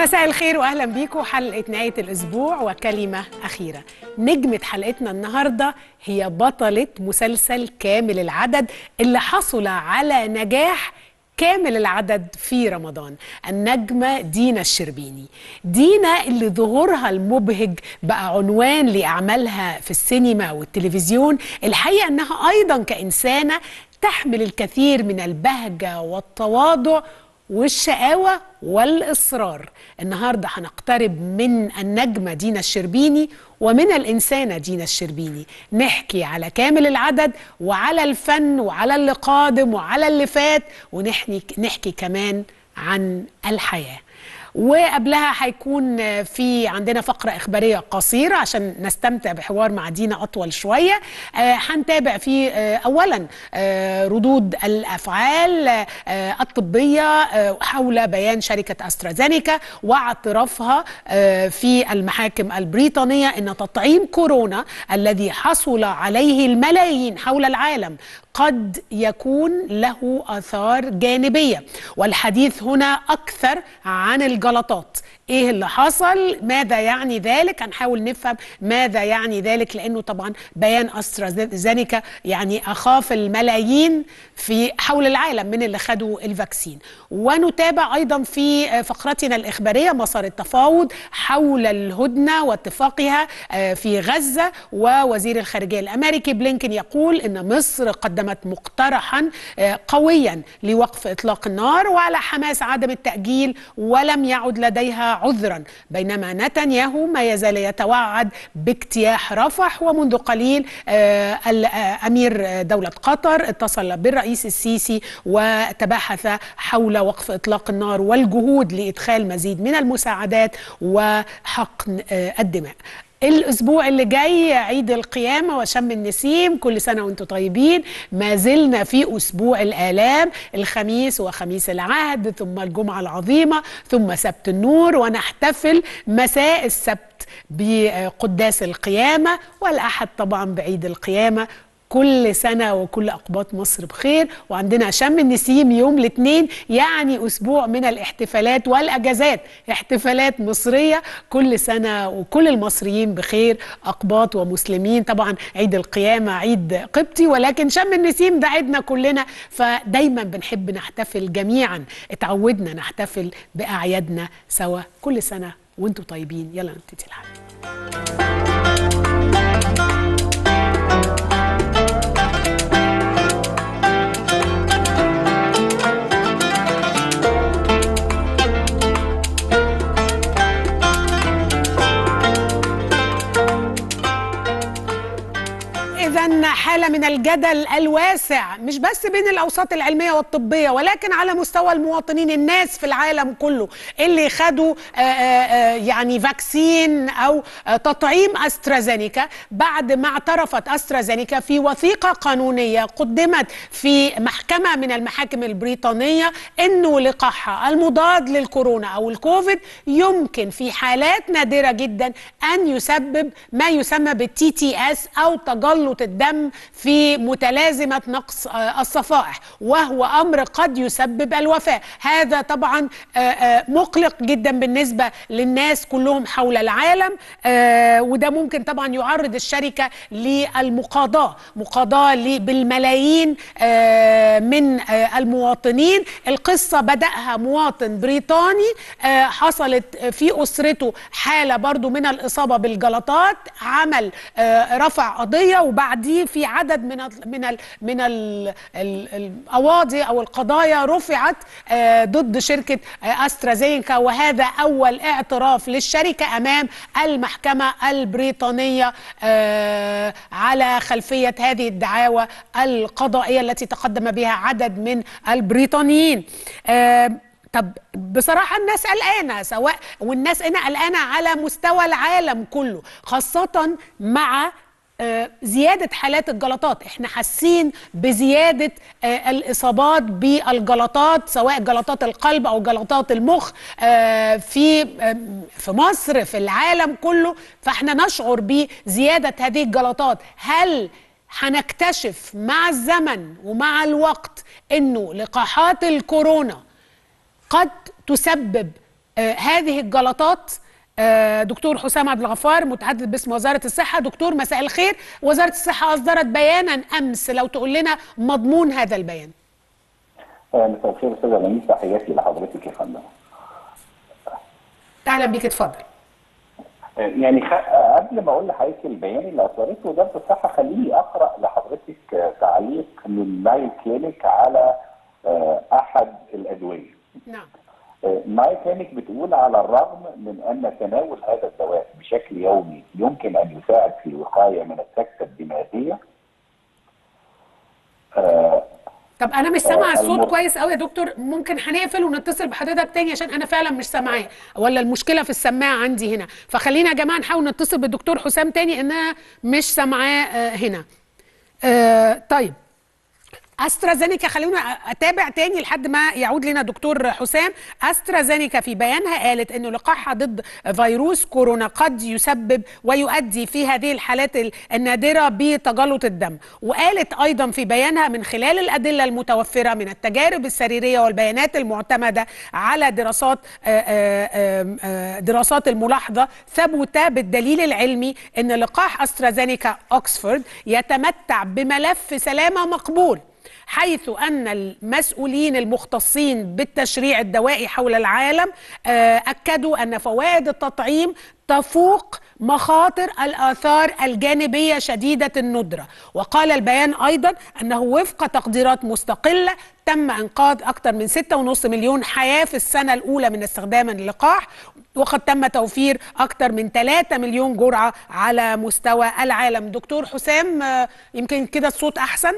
مساء الخير واهلا بيكم حلقه نهايه الاسبوع وكلمه اخيره نجمه حلقتنا النهارده هي بطله مسلسل كامل العدد اللي حصل على نجاح كامل العدد في رمضان النجمة دينا الشربيني دينا اللي ظهورها المبهج بقى عنوان لأعمالها في السينما والتلفزيون الحقيقة أنها أيضا كإنسانة تحمل الكثير من البهجة والتواضع والشقاوة والإصرار النهاردة هنقترب من النجمة دينا الشربيني ومن الإنسانة دينا الشربيني نحكي على كامل العدد وعلى الفن وعلى اللي قادم وعلى اللي فات ونحكي نحكي كمان عن الحياه وقبلها هيكون في عندنا فقرة إخبارية قصيرة عشان نستمتع بحوار مع دينا أطول شوية هنتابع في أولا ردود الأفعال الطبية حول بيان شركة أسترازينيكا واعترافها في المحاكم البريطانية أن تطعيم كورونا الذي حصل عليه الملايين حول العالم قد يكون له آثار جانبية والحديث هنا أكثر عن الجلطات ايه اللي حصل ماذا يعني ذلك هنحاول نفهم ماذا يعني ذلك لانه طبعا بيان استرازينيكا يعني اخاف الملايين في حول العالم من اللي خدوا الفاكسين ونتابع ايضا في فقرتنا الاخباريه مسار التفاوض حول الهدنه واتفاقها في غزه ووزير الخارجيه الامريكي بلينكن يقول ان مصر قدمت مقترحا قويا لوقف اطلاق النار وعلى حماس عدم التاجيل ولم يعد لديها عذرا بينما نتنياهو ما يزال يتوعد باجتياح رفح ومنذ قليل امير دوله قطر اتصل بالرئيس السيسي وتباحث حول وقف اطلاق النار والجهود لادخال مزيد من المساعدات وحقن الدماء الاسبوع اللي جاي عيد القيامه وشم النسيم كل سنه وانتم طيبين ما زلنا في اسبوع الالام الخميس وخميس العهد ثم الجمعه العظيمه ثم سبت النور ونحتفل مساء السبت بقداس القيامه والاحد طبعا بعيد القيامه كل سنة وكل أقباط مصر بخير وعندنا شم النسيم يوم الاثنين يعني أسبوع من الاحتفالات والأجازات احتفالات مصرية كل سنة وكل المصريين بخير أقباط ومسلمين طبعا عيد القيامة عيد قبطي ولكن شم النسيم ده عيدنا كلنا فدايما بنحب نحتفل جميعا اتعودنا نحتفل بأعيادنا سوا كل سنة وانتم طيبين يلا نبتدي الحلقة حالة من الجدل الواسع مش بس بين الأوساط العلمية والطبية ولكن على مستوى المواطنين الناس في العالم كله اللي خدوا آآ آآ يعني فاكسين أو تطعيم أسترازينيكا بعد ما اعترفت أسترازينيكا في وثيقة قانونية قدمت في محكمة من المحاكم البريطانية أنه لقاحها المضاد للكورونا أو الكوفيد يمكن في حالات نادرة جدا أن يسبب ما يسمى بالتي تي اس أو تجلط الدم في متلازمة نقص الصفائح وهو أمر قد يسبب الوفاة هذا طبعا مقلق جدا بالنسبة للناس كلهم حول العالم وده ممكن طبعا يعرض الشركة للمقاضاة مقاضاة بالملايين من المواطنين القصة بدأها مواطن بريطاني حصلت في أسرته حالة برضو من الإصابة بالجلطات عمل رفع قضية وبعديه في عدد من ال من ال من ال ال القواضي او القضايا رفعت ضد شركه استرازينكا وهذا اول اعتراف للشركه امام المحكمه البريطانيه على خلفيه هذه الدعاوى القضائيه التي تقدم بها عدد من البريطانيين طب بصراحة الناس قلقانة سواء والناس هنا قلقانة على مستوى العالم كله خاصة مع زيادة حالات الجلطات احنا حاسين بزيادة الإصابات بالجلطات سواء جلطات القلب أو جلطات المخ في في مصر في العالم كله فاحنا نشعر بزيادة هذه الجلطات هل هنكتشف مع الزمن ومع الوقت انه لقاحات الكورونا قد تسبب آه هذه الجلطات آه دكتور حسام عبد الغفار متحدث باسم وزاره الصحه دكتور مساء الخير وزاره الصحه اصدرت بيانا امس لو تقول لنا مضمون هذا البيان مساء الخير استاذه لميس تحياتي لحضرتك يا فندم اهلا بيك اتفضل يعني خ... قبل ما اقول لحضرتك البيان اللي اصدرته وزاره الصحه خليني اقرا لحضرتك تعليق من مايو كلينيك على احد الادويه. نعم. مايو كلينيك بتقول على الرغم من ان تناول هذا الدواء بشكل يومي يمكن ان يساعد في الوقايه من السكته الدماغيه طب انا مش سامعه الصوت كويس قوي يا دكتور ممكن هنقفل ونتصل بحضرتك تاني عشان انا فعلا مش سامعاه ولا المشكله في السماعه عندي هنا فخلينا يا جماعه نحاول نتصل بالدكتور حسام تاني انها مش سامعاه هنا آه طيب استرازينيكا خلونا اتابع تاني لحد ما يعود لنا دكتور حسام استرازينيكا في بيانها قالت انه لقاحها ضد فيروس كورونا قد يسبب ويؤدي في هذه الحالات النادره بتجلط الدم وقالت ايضا في بيانها من خلال الادله المتوفره من التجارب السريريه والبيانات المعتمده على دراسات دراسات الملاحظه ثبت بالدليل العلمي ان لقاح استرازينيكا اوكسفورد يتمتع بملف سلامه مقبول حيث ان المسؤولين المختصين بالتشريع الدوائي حول العالم اكدوا ان فوائد التطعيم تفوق مخاطر الاثار الجانبيه شديده الندره وقال البيان ايضا انه وفق تقديرات مستقله تم انقاذ اكثر من 6.5 مليون حياه في السنه الاولى من استخدام اللقاح وقد تم توفير اكثر من 3 مليون جرعه على مستوى العالم دكتور حسام يمكن كده الصوت احسن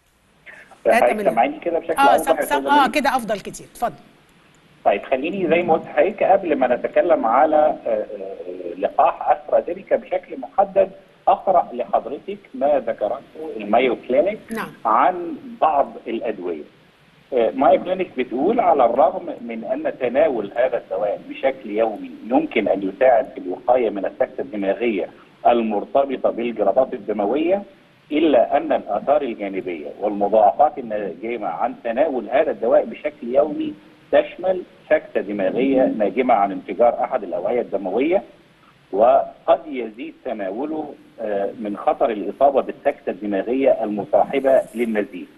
سامعيني كده بشكل اه سم سم اه كده افضل كتير اتفضل طيب خليني زي ما قلت لحضرتك قبل ما نتكلم على لقاح استرازينيكا بشكل محدد اقرا لحضرتك ما ذكرته المايو كلينيك نعم. عن بعض الادويه. مايو كلينيك بتقول على الرغم من ان تناول هذا الدواء بشكل يومي يمكن ان يساعد في الوقايه من السكته الدماغيه المرتبطه بالجلطات الدمويه الا ان الاثار الجانبيه والمضاعفات الناجمه عن تناول هذا الدواء بشكل يومي تشمل سكته دماغيه ناجمه عن انفجار احد الاوعيه الدمويه وقد يزيد تناوله من خطر الاصابه بالسكته الدماغيه المصاحبه للنزيف.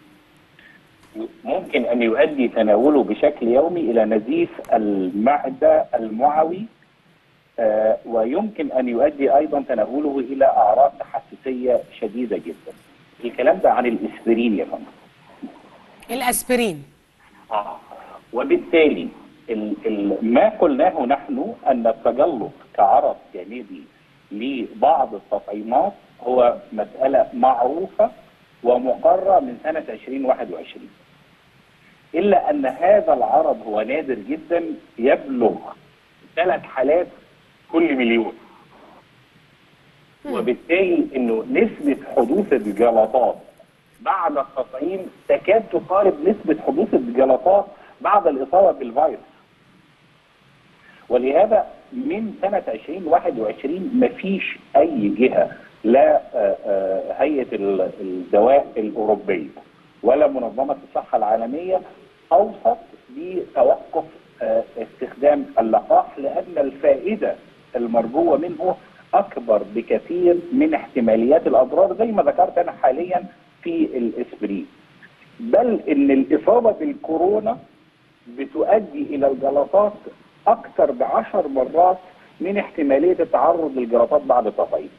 ممكن ان يؤدي تناوله بشكل يومي الى نزيف المعده المعوي ويمكن ان يؤدي ايضا تناوله الى اعراض تحسسيه شديده جدا. الكلام ده عن الاسبرين يا فندم. الاسبرين. اه وبالتالي ال ال ما قلناه نحن ان التجلط كعرض جانبي لبعض التطعيمات هو مساله معروفه ومقرره من سنه 2021. الا ان هذا العرض هو نادر جدا يبلغ ثلاث حالات كل مليون وبالتالي انه نسبه حدوث الجلطات بعد التطعيم تكاد تقارب نسبه حدوث الجلطات بعد الاصابه بالفيروس ولهذا من سنه 2021 ما فيش اي جهه لا هيئه الدواء الاوروبيه ولا منظمه الصحه العالميه اوصت بتوقف استخدام اللقاح لان الفائده المرجوه منه اكبر بكثير من احتماليات الاضرار زي ما ذكرت انا حاليا في الاسبرين بل ان الاصابه بالكورونا بتؤدي الى الجلطات اكثر بعشر مرات من احتماليه التعرض للجلطات بعد التطعيم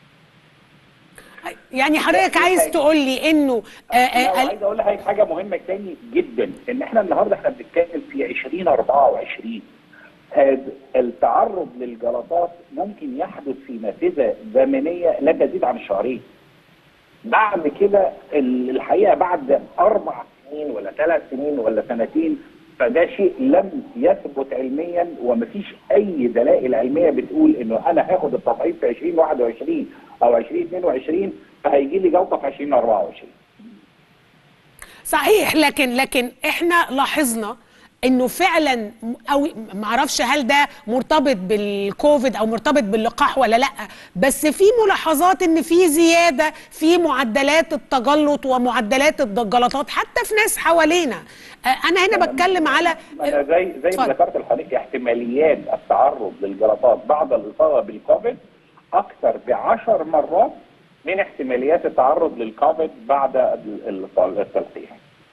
يعني حضرتك عايز تقول لي انه عايز اقول لحضرتك حاجه مهمه تاني جدا ان احنا النهارده احنا بنتكلم في 2024 هذا التعرض للجلطات ممكن يحدث في نافذه زمنيه لا تزيد عن شهرين. بعد كده الحقيقه بعد اربع سنين ولا ثلاث سنين ولا سنتين فده شيء لم يثبت علميا ومفيش اي دلائل علميه بتقول انه انا هاخد التطعيم في 2021 او 2022 فهيجي لي جلطه في 2024 صحيح لكن لكن احنا لاحظنا انه فعلا او معرفش هل ده مرتبط بالكوفيد او مرتبط باللقاح ولا لا بس في ملاحظات ان في زياده في معدلات التجلط ومعدلات الجلطات حتى في ناس حوالينا انا هنا بتكلم على أنا زي زي ما ذكرت لحضرتك احتماليات التعرض للجلطات بعد الاصابه بالكوفيد اكثر ب 10 مرات من احتماليات التعرض للكوفيد بعد التلقيح.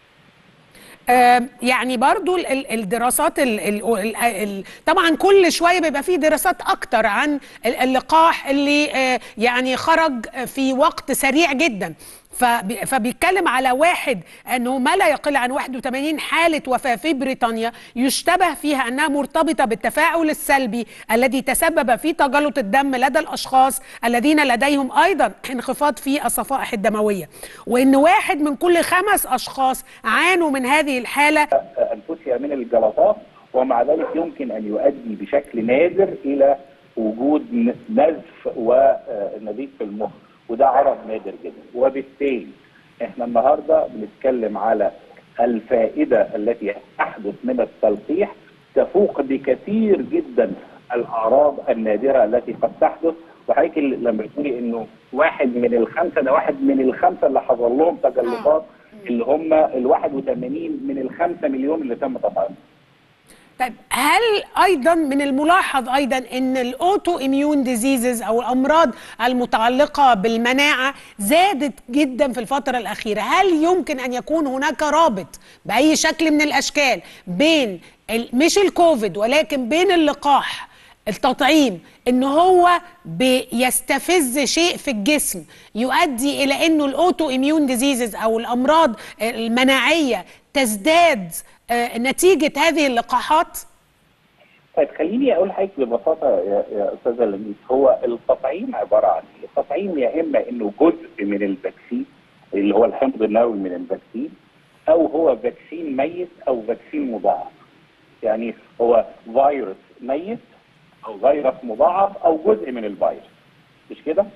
يعني برضو الدراسات ال ال ال طبعا كل شويه بيبقى فيه دراسات اكتر عن اللقاح اللي يعني خرج في وقت سريع جدا فبيتكلم على واحد انه ما لا يقل عن 81 حاله وفاه في بريطانيا يشتبه فيها انها مرتبطه بالتفاعل السلبي الذي تسبب في تجلط الدم لدى الاشخاص الذين لديهم ايضا انخفاض في الصفائح الدمويه وان واحد من كل خمس اشخاص عانوا من هذه الحاله انفسها من الجلطات ومع ذلك يمكن ان يؤدي بشكل نادر الى وجود نزف ونزيف في المخ وده عرض نادر جدا وبالتالي احنا النهارده بنتكلم على الفائده التي تحدث من التلقيح تفوق بكثير جدا الاعراض النادره التي قد تحدث وحضرتك لما بتقولي انه واحد من الخمسه ده واحد من الخمسه اللي حصل لهم تجلطات اللي هم ال 81 من الخمسه مليون اللي تم تطعيمهم طيب هل ايضا من الملاحظ ايضا ان الاوتو اميون ديزيزز او الامراض المتعلقه بالمناعه زادت جدا في الفتره الاخيره هل يمكن ان يكون هناك رابط باي شكل من الاشكال بين مش الكوفيد ولكن بين اللقاح التطعيم ان هو بيستفز شيء في الجسم يؤدي الى انه الاوتو اميون ديزيزز او الامراض المناعيه تزداد نتيجة هذه اللقاحات؟ طيب خليني اقول حاجه ببساطه يا, يا استاذه لميس هو التطعيم عباره عن ايه؟ التطعيم يا اما انه جزء من الفاكسين اللي هو الحمض النووي من الفاكسين او هو فاكسين ميت او فاكسين مضاعف. يعني هو فيروس ميت او فيروس مضاعف او جزء من الفيروس. مش كده؟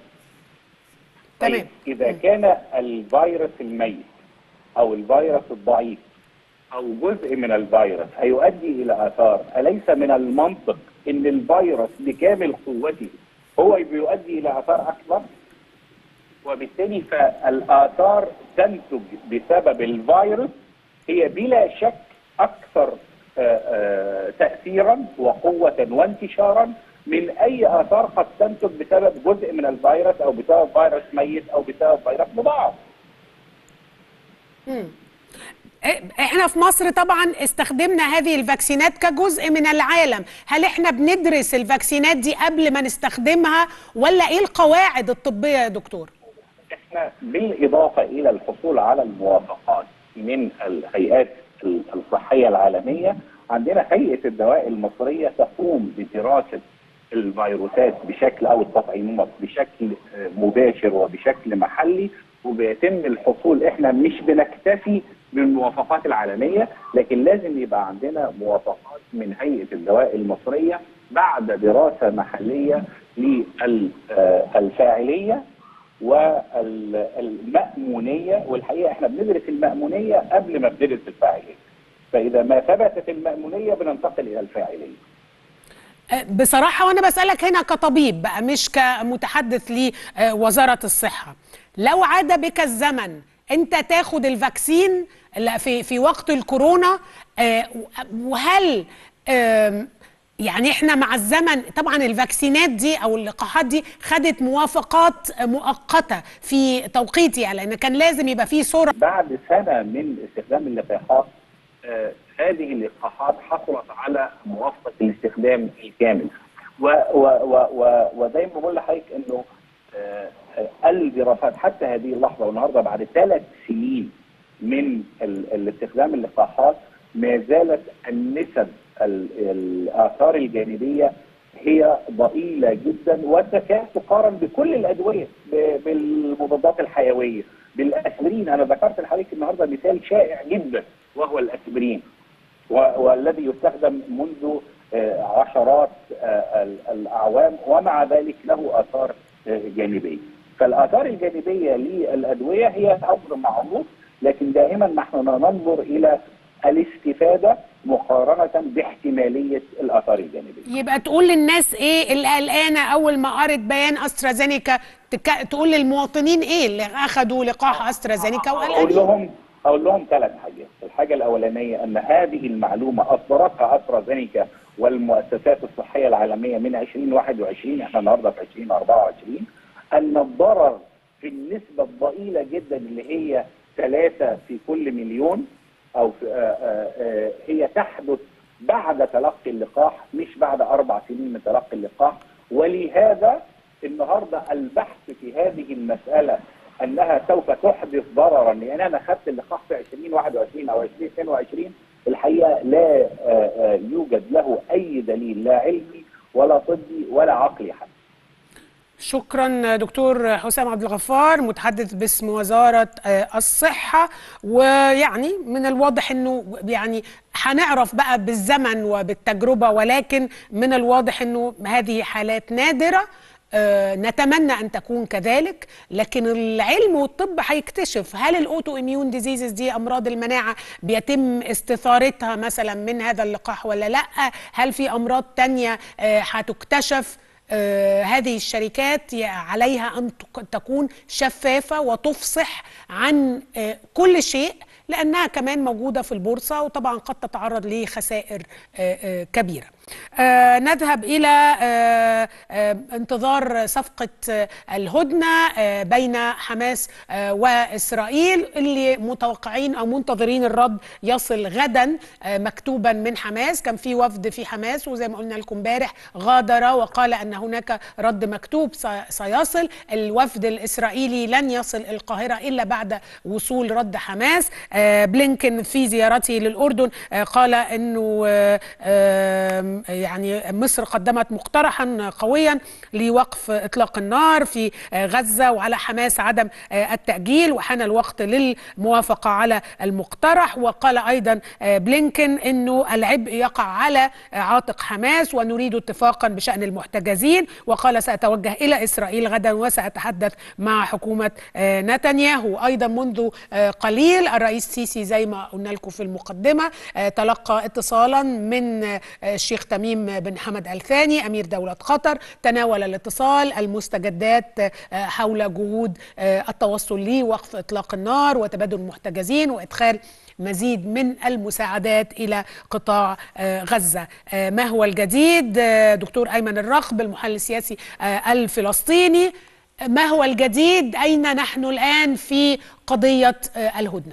تمام طيب اذا كان الفيروس الميت او الفيروس الضعيف او جزء من الفيروس هيؤدي الى اثار اليس من المنطق ان الفيروس بكامل قوته هو بيؤدي الى اثار اكبر وبالتالي فالاثار تنتج بسبب الفيروس هي بلا شك اكثر تاثيرا وقوه وانتشارا من اي اثار قد تنتج بسبب جزء من الفيروس او بسبب فيروس ميت او بسبب فيروس مضاعف. احنا في مصر طبعا استخدمنا هذه الفاكسينات كجزء من العالم هل احنا بندرس الفاكسينات دي قبل ما نستخدمها ولا ايه القواعد الطبية يا دكتور احنا بالاضافة الى الحصول على الموافقات من الهيئات الصحية العالمية عندنا هيئة الدواء المصرية تقوم بدراسة الفيروسات بشكل او التطعيمات بشكل مباشر وبشكل محلي وبيتم الحصول احنا مش بنكتفي بالموافقات العالميه لكن لازم يبقى عندنا موافقات من هيئه الدواء المصريه بعد دراسه محليه للفاعليه والمأمونيه والحقيقه احنا بندرس المأمونيه قبل ما بندرس الفاعليه. فاذا ما ثبتت المأمونيه بننتقل الى الفاعليه. بصراحه وانا بسالك هنا كطبيب بقى مش كمتحدث لوزاره الصحه. لو عاد بك الزمن انت تاخد الفاكسين في في وقت الكورونا وهل يعني احنا مع الزمن طبعا الفاكسينات دي او اللقاحات دي خدت موافقات مؤقته في توقيتها لان كان لازم يبقى في صوره بعد سنه من استخدام اللقاحات آه هذه اللقاحات حصلت على موافقه الاستخدام الكامل ودايما بقول لحضرتك انه آه الدراسات حتى هذه اللحظه والنهارده بعد ثلاث سنين من الاستخدام اللقاحات ما زالت النسب الاثار الجانبيه هي ضئيله جدا وتكاد تقارن بكل الادويه بالمضادات الحيويه بالاسبرين انا ذكرت لحضرتك النهارده مثال شائع جدا وهو الاسبرين والذي يستخدم منذ عشرات الاعوام ومع ذلك له اثار جانبيه فالاثار الجانبيه للادويه هي امر معروف لكن دائما نحن ننظر الى الاستفاده مقارنه باحتماليه الاثار الجانبيه. يبقى تقول للناس ايه اللي قلقانه اول ما قرت بيان استرازينيكا تك... تقول للمواطنين ايه اللي اخذوا لقاح استرازينيكا اقول وقلقانين لهم اقول لهم ثلاث حاجات، الحاجه الاولانيه ان هذه المعلومه اصدرتها استرازينيكا والمؤسسات الصحيه العالميه من 2021 احنا النهارده في 2024 ان الضرر في النسبه الضئيله جدا اللي هي ثلاثه في كل مليون او في آآ آآ هي تحدث بعد تلقي اللقاح مش بعد اربع سنين من تلقي اللقاح ولهذا النهارده البحث في هذه المساله انها سوف تحدث ضررا لان انا اخذت اللقاح في 2021 او 2022 الحقيقه لا آآ آآ يوجد له اي دليل لا علمي ولا طبي ولا عقلي حتى. شكرا دكتور حسام عبد الغفار متحدث باسم وزاره آه، الصحه ويعني من الواضح انه يعني هنعرف بقى بالزمن وبالتجربه ولكن من الواضح انه هذه حالات نادره آه، نتمنى ان تكون كذلك لكن العلم والطب هيكتشف هل الاوتو اميون ديزيزز دي امراض المناعه بيتم استثارتها مثلا من هذا اللقاح ولا لا هل في امراض تانية آه، هتكتشف آه، هذه الشركات ي- عليها ان تك- تكون شفافه وتفصح عن آه، كل شيء لانها كمان موجوده في البورصه وطبعا قد تتعرض لخسائر آه، آه، كبيره. آه، نذهب الى آه، آه، انتظار صفقه آه، الهدنه آه، بين حماس آه، واسرائيل اللي متوقعين او منتظرين الرد يصل غدا آه، مكتوبا من حماس كان في وفد في حماس وزي ما قلنا لكم امبارح غادر وقال ان هناك رد مكتوب سي- سيصل الوفد الاسرائيلي لن يصل القاهره الا بعد وصول رد حماس آه، بلينكن في زيارته للاردن آه، قال انه آه، آم، يعني مصر قدمت مقترحا قويا لوقف اطلاق النار في آه، غزه وعلى حماس عدم آه، التاجيل وحان الوقت للموافقه على المقترح وقال ايضا آه، بلينكن انه العبء يقع على آه، عاتق حماس ونريد اتفاقا بشان المحتجزين وقال ساتوجه الى اسرائيل غدا وساتحدث مع حكومه آه، نتنياهو ايضا منذ آه، قليل الرئيس سيسي زي ما قلنا لكم في المقدمه آه، تلقى اتصالا من آه، الشيخ تميم بن حمد ال ثاني امير دوله قطر تناول الاتصال المستجدات آه، حول جهود آه، التوصل لوقف اطلاق النار وتبادل المحتجزين وادخال مزيد من المساعدات الى قطاع آه، غزه آه، ما هو الجديد آه، دكتور ايمن الرخب المحلل السياسي آه، الفلسطيني ما هو الجديد اين نحن الان في قضيه آه، الهدنه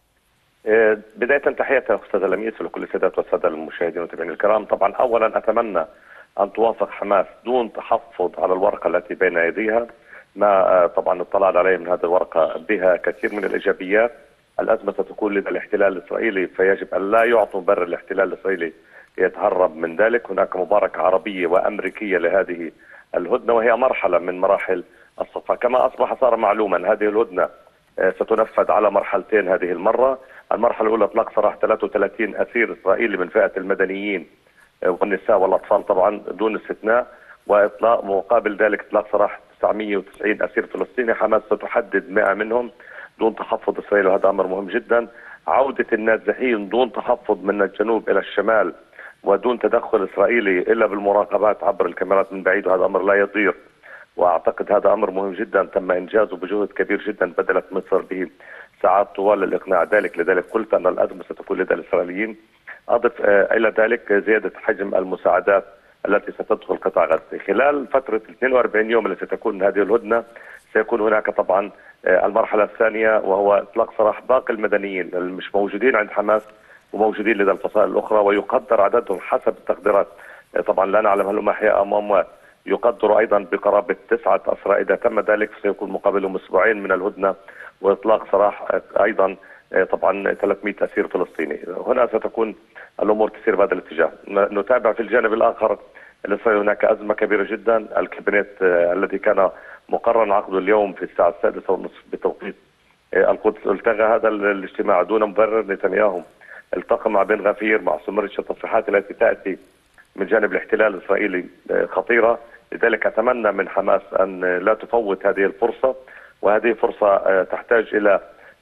آه، بداية تحياتي أستاذ لميس ولكل السادات والسادة المشاهدين والمتابعين الكرام طبعا أولا أتمنى أن توافق حماس دون تحفظ على الورقة التي بين يديها ما آه، طبعا اطلعنا عليه من هذه الورقة بها كثير من الإيجابيات الأزمة ستكون لدى الاحتلال الإسرائيلي فيجب أن لا يعطوا مبرر الاحتلال الإسرائيلي يتهرب من ذلك هناك مباركة عربية وأمريكية لهذه الهدنة وهي مرحلة من مراحل الصفا كما أصبح صار معلوما هذه الهدنة آه، ستنفذ على مرحلتين هذه المرة المرحلة الأولى إطلاق سراح 33 أسير إسرائيلي من فئة المدنيين آه، والنساء والأطفال طبعا دون استثناء وإطلاق مقابل ذلك إطلاق سراح 990 أسير فلسطيني حماس ستحدد 100 منهم دون تحفظ إسرائيل وهذا أمر مهم جدا عودة النازحين دون تحفظ من الجنوب إلى الشمال ودون تدخل إسرائيلي إلا بالمراقبات عبر الكاميرات من بعيد وهذا أمر لا يضير واعتقد هذا امر مهم جدا تم انجازه بجهد كبير جدا بذلت مصر به ساعات طوال للاقناع ذلك لذلك قلت ان الازمه ستكون لدى الاسرائيليين اضف آه، الى ذلك زياده حجم المساعدات التي ستدخل قطاع غزه خلال فتره 42 يوم التي ستكون هذه الهدنه سيكون هناك طبعا آه، المرحله الثانيه وهو اطلاق سراح باقي المدنيين اللي مش موجودين عند حماس وموجودين لدى الفصائل الاخرى ويقدر عددهم حسب التقديرات آه، طبعا لا نعلم هل هم احياء ام اموات يقدر ايضا بقرابه تسعه اسرى اذا تم ذلك سيكون مقابلهم اسبوعين من الهدنه واطلاق سراح آه، ايضا آه، طبعا 300 اسير فلسطيني هنا ستكون الامور تسير بهذا الاتجاه ن- نتابع في الجانب الاخر الاسرائيلي هناك ازمه كبيره جدا الكابينت آه، الذي كان مقرر عقده اليوم في الساعه السادسه والنصف بتوقيت آه، القدس التغى هذا ال- الاجتماع دون مبرر نتنياهو التقى مع بن غفير مع سمرتش التصريحات التي تاتي من جانب الاحتلال الاسرائيلي آه، خطيره لذلك اتمنى من حماس ان لا تفوت هذه الفرصه وهذه فرصه آه، تحتاج الى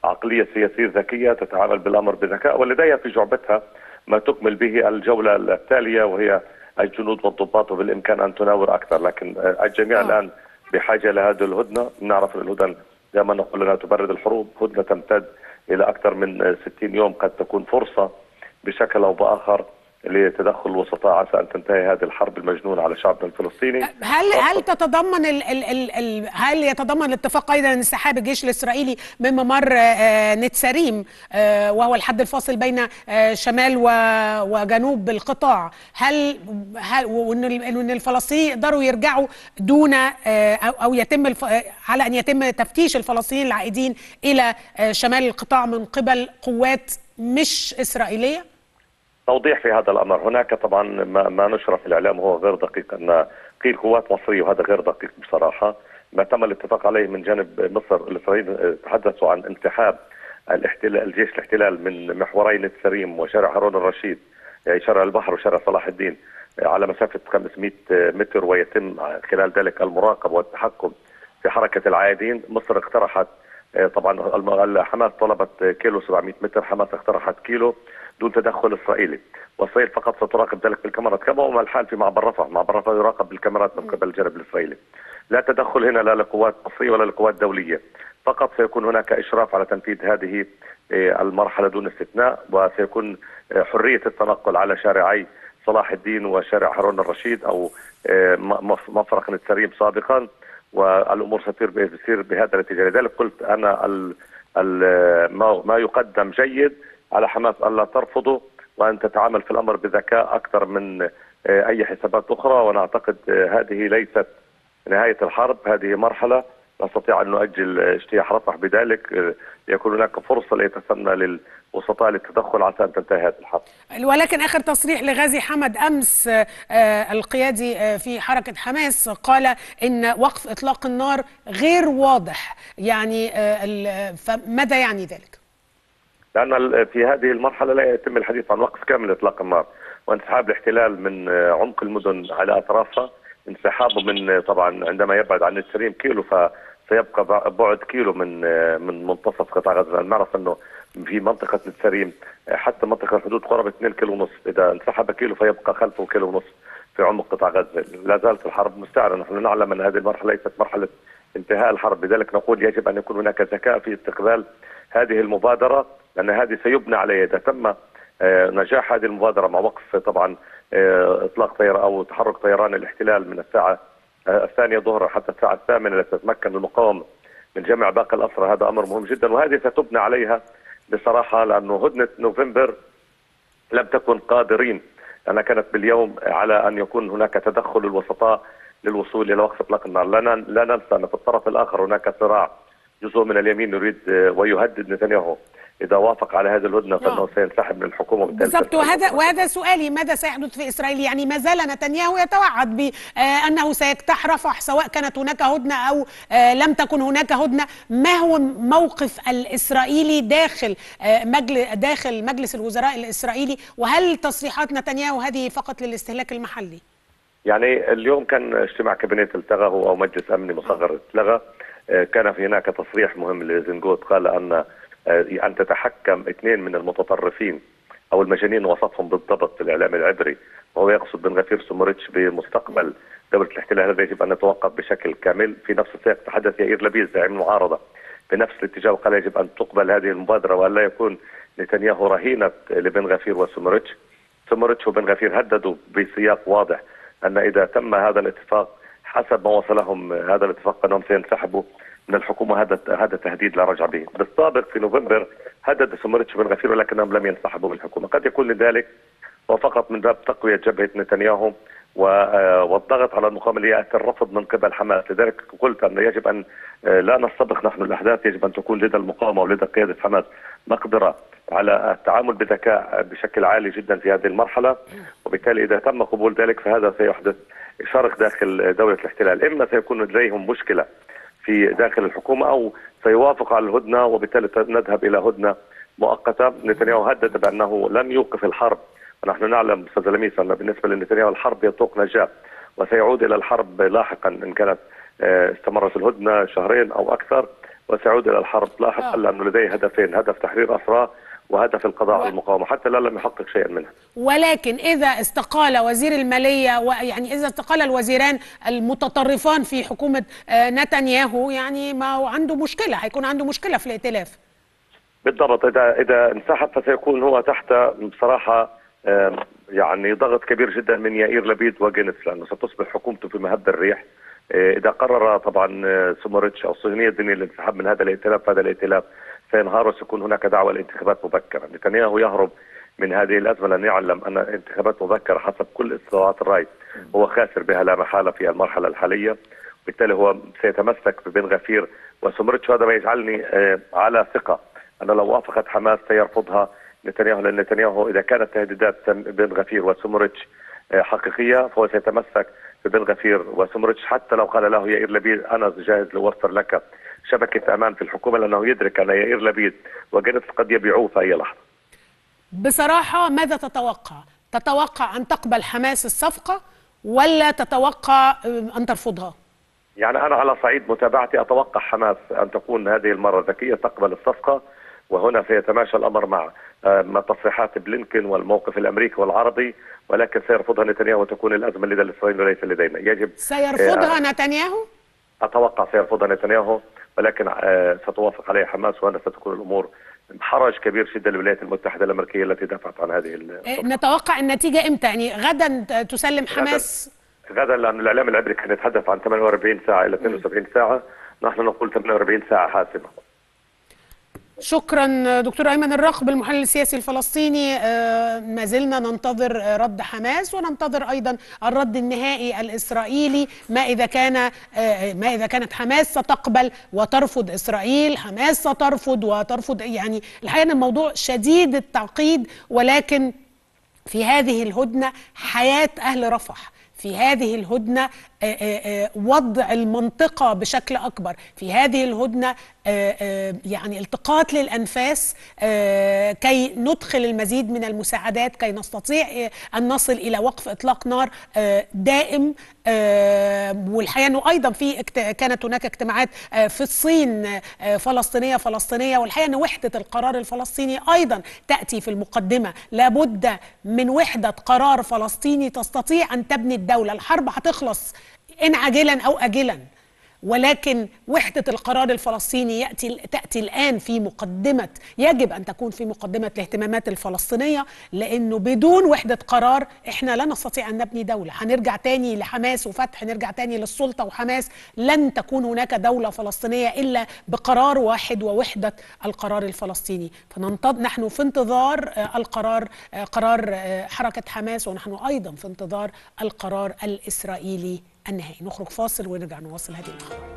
عقليه سياسيه ذكيه تتعامل بالامر بذكاء ولديها في جعبتها ما تكمل به الجوله التاليه وهي الجنود والضباط وبالامكان ان تناور اكثر لكن الجميع آه. الان بحاجه لهذه الهدنه نعرف ان الهدن دائما نقول انها تبرد الحروب هدنه تمتد الى اكثر من 60 يوم قد تكون فرصه بشكل او باخر لتدخل الوسطاء عسى ان تنتهي هذه الحرب المجنونه على شعبنا الفلسطيني هل هل تتضمن ال ال ال ال هل يتضمن الاتفاق ايضا انسحاب الجيش الاسرائيلي من ممر آه، نتساريم آه، وهو الحد الفاصل بين آه، شمال و- وجنوب القطاع هل هل وان ال- وان الفلسطينيين يقدروا يرجعوا دون آه، او أو يتم الف آه، على ان يتم تفتيش الفلسطينيين العائدين الى آه، شمال القطاع من قبل قوات مش اسرائيليه؟ توضيح في هذا الامر هناك طبعا ما, ما نشر في الاعلام هو غير دقيق ان قيل قوات مصريه وهذا غير دقيق بصراحه ما تم الاتفاق عليه من جانب مصر الاسرائيليين تحدثوا عن انسحاب الاحتلال الجيش الاحتلال من محوري نتسريم وشارع هارون الرشيد يعني شارع البحر وشارع صلاح الدين على مسافه 500 متر ويتم خلال ذلك المراقبه والتحكم في حركه العائدين مصر اقترحت آه، طبعا الم- حماس طلبت كيلو 700 متر حماس اقترحت كيلو دون تدخل اسرائيلي واسرائيل فقط ستراقب ذلك بالكاميرات كما هو الحال في معبر رفح معبر رفح يراقب بالكاميرات من قبل الجانب الاسرائيلي لا تدخل هنا لا لقوات مصريه ولا لقوات دوليه فقط سيكون هناك اشراف على تنفيذ هذه آه، المرحله دون استثناء وسيكون آه، حريه التنقل على شارعي صلاح الدين وشارع هارون الرشيد او آه، م- مف- مفرق نتسريم سابقا والامور ستسير بتصير بهذا الاتجاه لذلك قلت انا ال ال ما, ما يقدم جيد على حماس الا ترفضه وان تتعامل في الامر بذكاء اكثر من آه، اي حسابات اخرى وانا اعتقد آه، هذه ليست نهايه الحرب هذه مرحله نستطيع ان نؤجل اجتياح رفح بذلك آه، يكون هناك فرصه ليتسنى للوسطاء للتدخل عسى ان تنتهي هذه الحرب ولكن اخر تصريح لغازي حمد امس آه، آه، القيادي آه، في حركه حماس قال ان وقف اطلاق النار غير واضح يعني آه، ال- فماذا يعني ذلك؟ لان ال- في هذه المرحله لا يتم الحديث عن وقف كامل اطلاق النار وانسحاب الاحتلال من آه، عمق المدن على اطرافها انسحابه من آه، طبعا عندما يبعد عن نتسريم كيلو فسيبقى بع- بعد كيلو من آه، من منتصف قطاع غزه نعرف انه في منطقه نتسريم آه، حتى منطقه الحدود قرابه 2 كيلو ونص اذا انسحب كيلو فيبقى خلفه كيلو ونص في عمق قطاع غزه لا زالت الحرب مستعره نحن نعلم ان هذه المرحله ليست مرحله انتهاء الحرب لذلك نقول يجب ان يكون هناك ذكاء في استقبال هذه المبادره لان هذه سيبنى عليها اذا تم آه، نجاح هذه المبادره مع وقف طبعا آه، اطلاق طيران او تحرك طيران الاحتلال من الساعه آه، الثانيه ظهرا حتى الساعه الثامنه لتتمكن المقاومه من جمع باقي الاسرى هذا امر مهم جدا وهذه ستبنى عليها بصراحه لانه هدنه نوفمبر لم تكن قادرين لأنها كانت باليوم على أن يكون هناك تدخل الوسطاء للوصول إلى وقف إطلاق النار لا نن- لا ننسى أن في الطرف الآخر هناك صراع جزء من اليمين يريد آه، ويهدد نتنياهو إذا وافق على هذه الهدنة فإنه سينسحب من الحكومة وبالتالي بالضبط ستدخل وهذا الوسطاء. وهذا سؤالي ماذا سيحدث في اسرائيل يعني ما زال نتنياهو يتوعد بانه سيجتاح رفح سواء كانت هناك هدنه او آه، لم تكن هناك هدنه ما هو موقف الاسرائيلي داخل آه، مجلس داخل مجلس الوزراء الاسرائيلي وهل تصريحات نتنياهو هذه فقط للاستهلاك المحلي يعني اليوم كان اجتماع كابينت التغى هو او مجلس امني مصغر اتلغى آه، كان في هناك تصريح مهم لزنجوت قال ان آه، ان تتحكم اثنين من المتطرفين او المجانين وصفهم بالضبط في الاعلام العبري وهو يقصد بن غفير سموريتش بمستقبل دوله الاحتلال هذا يجب ان يتوقف بشكل كامل في نفس السياق تحدث يائير لبيد زعيم المعارضه بنفس الاتجاه وقال يجب ان تقبل هذه المبادره وان لا يكون نتنياهو رهينه لبن غفير وسموريتش سموريتش وبن غفير هددوا بسياق واضح ان اذا تم هذا الاتفاق حسب ما وصلهم هذا الاتفاق انهم سينسحبوا من الحكومه هذا هذا تهديد لا رجع به، بالسابق في نوفمبر هدد سموريتش بن غفير ولكنهم لم ينسحبوا من الحكومه، قد يكون لذلك هو فقط من باب تقويه جبهه نتنياهو و- آه، والضغط على المقاومه لياتي الرفض من قبل حماس، لذلك قلت ان يجب ان آه، لا نستبق نحن الاحداث، يجب ان تكون لدى المقاومه ولدى قياده حماس مقدره على التعامل بذكاء بشكل عالي جدا في هذه المرحله، وبالتالي اذا تم قبول ذلك فهذا سيحدث شرخ داخل دوله الاحتلال، اما سيكون لديهم مشكله في داخل الحكومه او سيوافق على الهدنه وبالتالي نذهب الى هدنه مؤقته، نتنياهو هدد بانه لن يوقف الحرب ونحن نعلم استاذ لميس ان بالنسبه لنتنياهو الحرب يطوق نجاه وسيعود الى الحرب لاحقا ان كانت آه، استمرت الهدنه شهرين او اكثر وسيعود الى الحرب لاحظ آه. هلا انه لديه هدفين هدف تحرير اسرى وهدف القضاء و- على المقاومه حتى لا لم يحقق شيئا منها ولكن إذا استقال وزير المالية ويعني إذا استقال الوزيران المتطرفان في حكومة آه، نتنياهو يعني ما هو عنده مشكلة هيكون عنده مشكلة في الائتلاف بالضبط اذا اذا انسحب فسيكون هو تحت بصراحه آم، يعني ضغط كبير جدا من يائير لبيد وجينيس لانه ستصبح حكومته في مهب الريح آه، اذا قرر طبعا آه، سموريتش او الصهيونيه الدينيه الانسحاب من هذا الائتلاف هذا الائتلاف سينهار وسيكون هناك دعوه لانتخابات مبكره نتنياهو يهرب من هذه الازمه لان يعلم ان انتخابات مبكره حسب كل استطلاعات الراي هو خاسر بها لا محاله في المرحله الحاليه بالتالي هو سيتمسك ببن غفير وسمرتش هذا ما يجعلني آه، على ثقه أن لو وافقت حماس سيرفضها نتنياهو لأن نتنياهو إذا كانت تهديدات سم- بن غفير وسمرتش آه، حقيقية فهو سيتمسك ببن غفير وسمرتش حتى لو قال له يائير لبيد أنا جاهز لأوفر لك شبكة أمان في الحكومة لأنه يدرك أن يائير لبيد وجنس قد يبيعوه في أي لحظة بصراحة ماذا تتوقع؟ تتوقع أن تقبل حماس الصفقة ولا تتوقع آه، أن ترفضها؟ يعني أنا على صعيد متابعتي أتوقع حماس أن تكون هذه المرة ذكية تقبل الصفقة وهنا سيتماشى الأمر مع آه، مع تصريحات بلينكن والموقف الأمريكي والعربي ولكن سيرفضها نتنياهو وتكون الأزمة لدى الإسرائيلي وليس لدينا يجب سيرفضها نتنياهو؟ اتوقع سيرفضها نتنياهو ولكن آه، ستوافق عليها حماس وهنا ستكون الامور حرج كبير جدا للولايات المتحده الامريكيه التي دفعت عن هذه ال- آه، نتوقع النتيجة إمتى؟ يعني غدا ت- تسلم حماس غدا لان الاعلام العبري كان يتحدث عن 48 ساعه الى 72 ساعه نحن نقول 48 ساعه حاسمه شكرا دكتور ايمن الرقب المحلل السياسي الفلسطيني آه، ما زلنا ننتظر آه، رد حماس وننتظر ايضا الرد النهائي الاسرائيلي ما اذا كان آه، ما اذا كانت حماس ستقبل وترفض اسرائيل حماس سترفض وترفض يعني الحقيقه ان الموضوع شديد التعقيد ولكن في هذه الهدنه حياه اهل رفح في هذه الهدنه آه، آه، آه، وضع المنطقه بشكل اكبر في هذه الهدنه آه، آه، يعني التقاط للانفاس آه، كي ندخل المزيد من المساعدات كي نستطيع آه، ان نصل الى وقف اطلاق نار آه، دائم آه، والحقيقه انه ايضا في اكت- كانت هناك اجتماعات آه، في الصين آه، فلسطينيه فلسطينيه والحقيقه ان وحده القرار الفلسطيني ايضا تاتي في المقدمه لابد من وحده قرار فلسطيني تستطيع ان تبني الدوله الحرب هتخلص ان عاجلا او اجلا ولكن وحدة القرار الفلسطيني يأتي تأتي الآن في مقدمة يجب أن تكون في مقدمة الاهتمامات الفلسطينية لأنه بدون وحدة قرار إحنا لا نستطيع أن نبني دولة هنرجع تاني لحماس وفتح نرجع تاني للسلطة وحماس لن تكون هناك دولة فلسطينية إلا بقرار واحد ووحدة القرار الفلسطيني فننتظر نحن في انتظار آه، القرار آه، قرار آه، حركة حماس ونحن أيضا في انتظار القرار الإسرائيلي النهائي نخرج فاصل ونرجع نواصل هذه الأخبار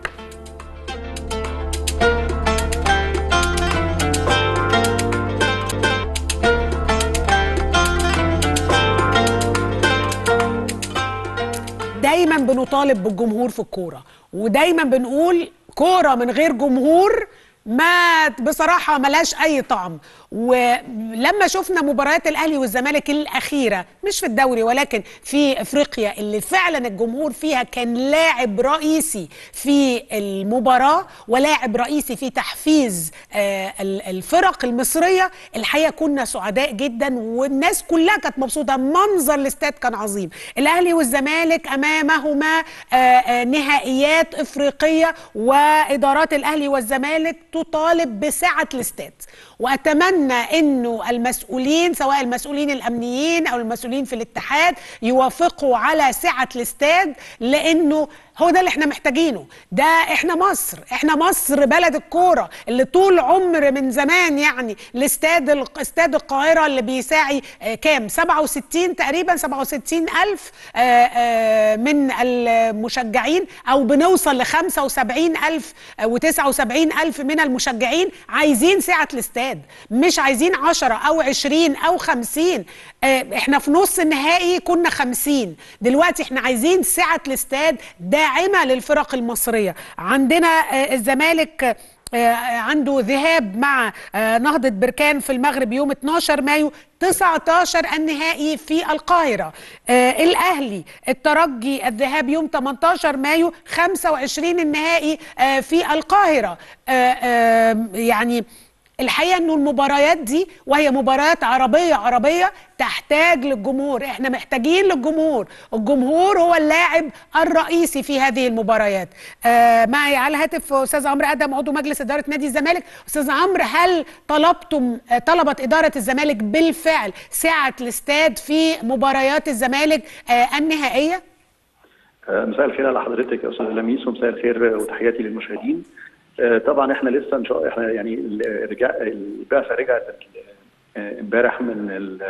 دايما بنطالب بالجمهور في الكوره ودايما بنقول كوره من غير جمهور ما بصراحة ملاش أي طعم ولما شفنا مباريات الأهلي والزمالك الأخيرة مش في الدوري ولكن في أفريقيا اللي فعلا الجمهور فيها كان لاعب رئيسي في المباراة ولاعب رئيسي في تحفيز آه، ال- الفرق المصرية الحقيقة كنا سعداء جدا والناس كلها كانت مبسوطة منظر الاستاد كان عظيم الأهلي والزمالك أمامهما آه، آه، نهائيات إفريقية وإدارات الأهلي والزمالك تطالب بسعة الاستاد وأتمنى أنه المسؤولين سواء المسؤولين الأمنيين أو المسؤولين في الاتحاد يوافقوا على سعة الاستاد لأنه هو ده اللي احنا محتاجينه ده احنا مصر احنا مصر بلد الكوره اللي طول عمر من زمان يعني الاستاد ال- استاد القاهره اللي بيساعي آه، كام 67 تقريبا 67 الف آه، آه، من المشجعين او بنوصل ل 75 الف و79 الف من المشجعين عايزين سعه الاستاد مش عايزين 10 او 20 او 50 آه، احنا في نص النهائي كنا 50 دلوقتي احنا عايزين سعه الاستاد داعمه للفرق المصريه عندنا آه، الزمالك آه، عنده ذهاب مع آه، نهضة بركان في المغرب يوم 12 مايو 19 النهائي في القاهرة آه، الأهلي الترجي الذهاب يوم 18 مايو 25 النهائي آه، في القاهرة آه، آه، يعني الحقيقه انه المباريات دي وهي مباريات عربيه عربيه تحتاج للجمهور احنا محتاجين للجمهور الجمهور هو اللاعب الرئيسي في هذه المباريات آه معي على الهاتف استاذ عمرو ادم عضو مجلس اداره نادي الزمالك استاذ عمرو هل طلبتم آه، طلبت اداره الزمالك بالفعل سعه الاستاد في مباريات الزمالك آه النهائيه آه، مساء الخير على حضرتك يا استاذ لميس ومساء الخير وتحياتي للمشاهدين آه، طبعا احنا لسه ان شاء احنا يعني الرجاء البعثه رجعت آه، امبارح من ال-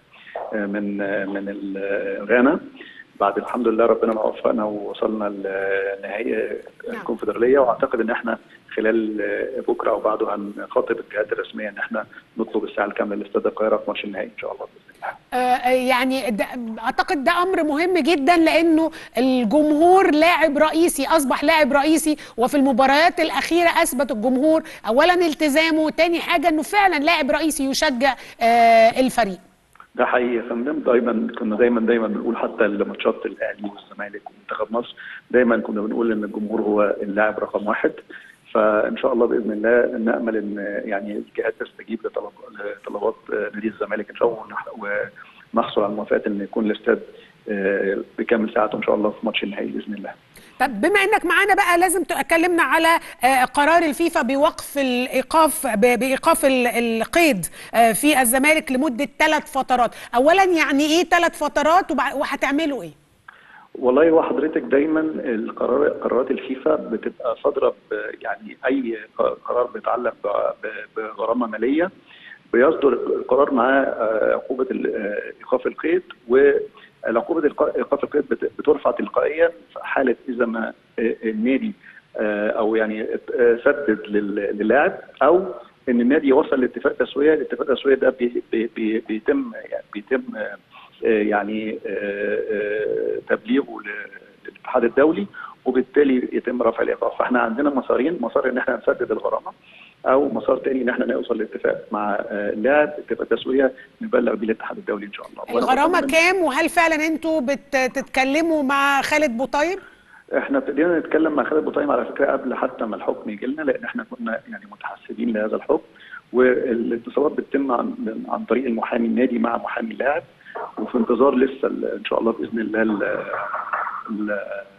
آه، من آه، من ال- غانا بعد الحمد لله ربنا ما وفقنا ووصلنا لنهائي الكونفدراليه واعتقد ان احنا خلال آه، بكره او بعده هنخاطب الجهات الرسميه ان احنا نطلب الساعه الكامله لاستاد القاهره في ماتش النهائي ان شاء الله باذن الله آه، يعني ده اعتقد ده امر مهم جدا لانه الجمهور لاعب رئيسي اصبح لاعب رئيسي وفي المباريات الاخيره اثبت الجمهور اولا التزامه تاني حاجه انه فعلا لاعب رئيسي يشجع آه، الفريق ده حقيقي يا فندم دايما كنا دايما دايما بنقول حتى لماتشات الاهلي والزمالك ومنتخب مصر دايما كنا بنقول ان الجمهور هو اللاعب رقم واحد فان شاء الله باذن الله نامل ان يعني الجهات تستجيب لطلب لطلبات نادي الزمالك ان شاء الله ونح- ونحصل على موافقه ان يكون الاستاد آه، بكامل ساعته ان شاء الله في ماتش النهائي باذن الله. طب بما انك معانا بقى لازم تكلمنا على آه، قرار الفيفا بوقف الايقاف ب- بايقاف ال- القيد آه، في الزمالك لمده ثلاث فترات اولا يعني ايه ثلاث فترات وبع- وهتعملوا ايه والله هو حضرتك دايما القرار قرارات الفيفا بتبقى صادره ب- يعني اي ق- قرار بيتعلق ب- ب- بغرامه ماليه بيصدر القرار معاه آه، عقوبه ال- آه، ايقاف القيد والعقوبه الق- ايقاف القيد بت- بترفع تلقائيا في حاله اذا ما آه، النادي آه، او يعني آه، سدد لل- للاعب او ان النادي وصل لاتفاق تسويه، الاتفاق التسويه ده بي بي بي بيتم يعني بيتم آه، آه، يعني آه، آه، تبليغه ل- للاتحاد الدولي وبالتالي يتم رفع الايقاف فاحنا عندنا مسارين مسار ان احنا نسدد الغرامه او مسار تاني ان احنا نوصل لاتفاق مع آه، اللاعب اتفاق تسويه نبلغ بيه الاتحاد الدولي ان شاء الله الغرامه وأنا كام وهل فعلا انتوا بتتكلموا مع خالد بوطيب احنا ابتدينا نتكلم مع خالد بوطيم على فكره قبل حتى ما الحكم يجي لنا لان احنا كنا يعني متحسبين لهذا الحكم والاتصالات بتتم عن عن طريق المحامي النادي مع محامي اللاعب وفي انتظار لسه ال- ان شاء الله باذن الله ال ال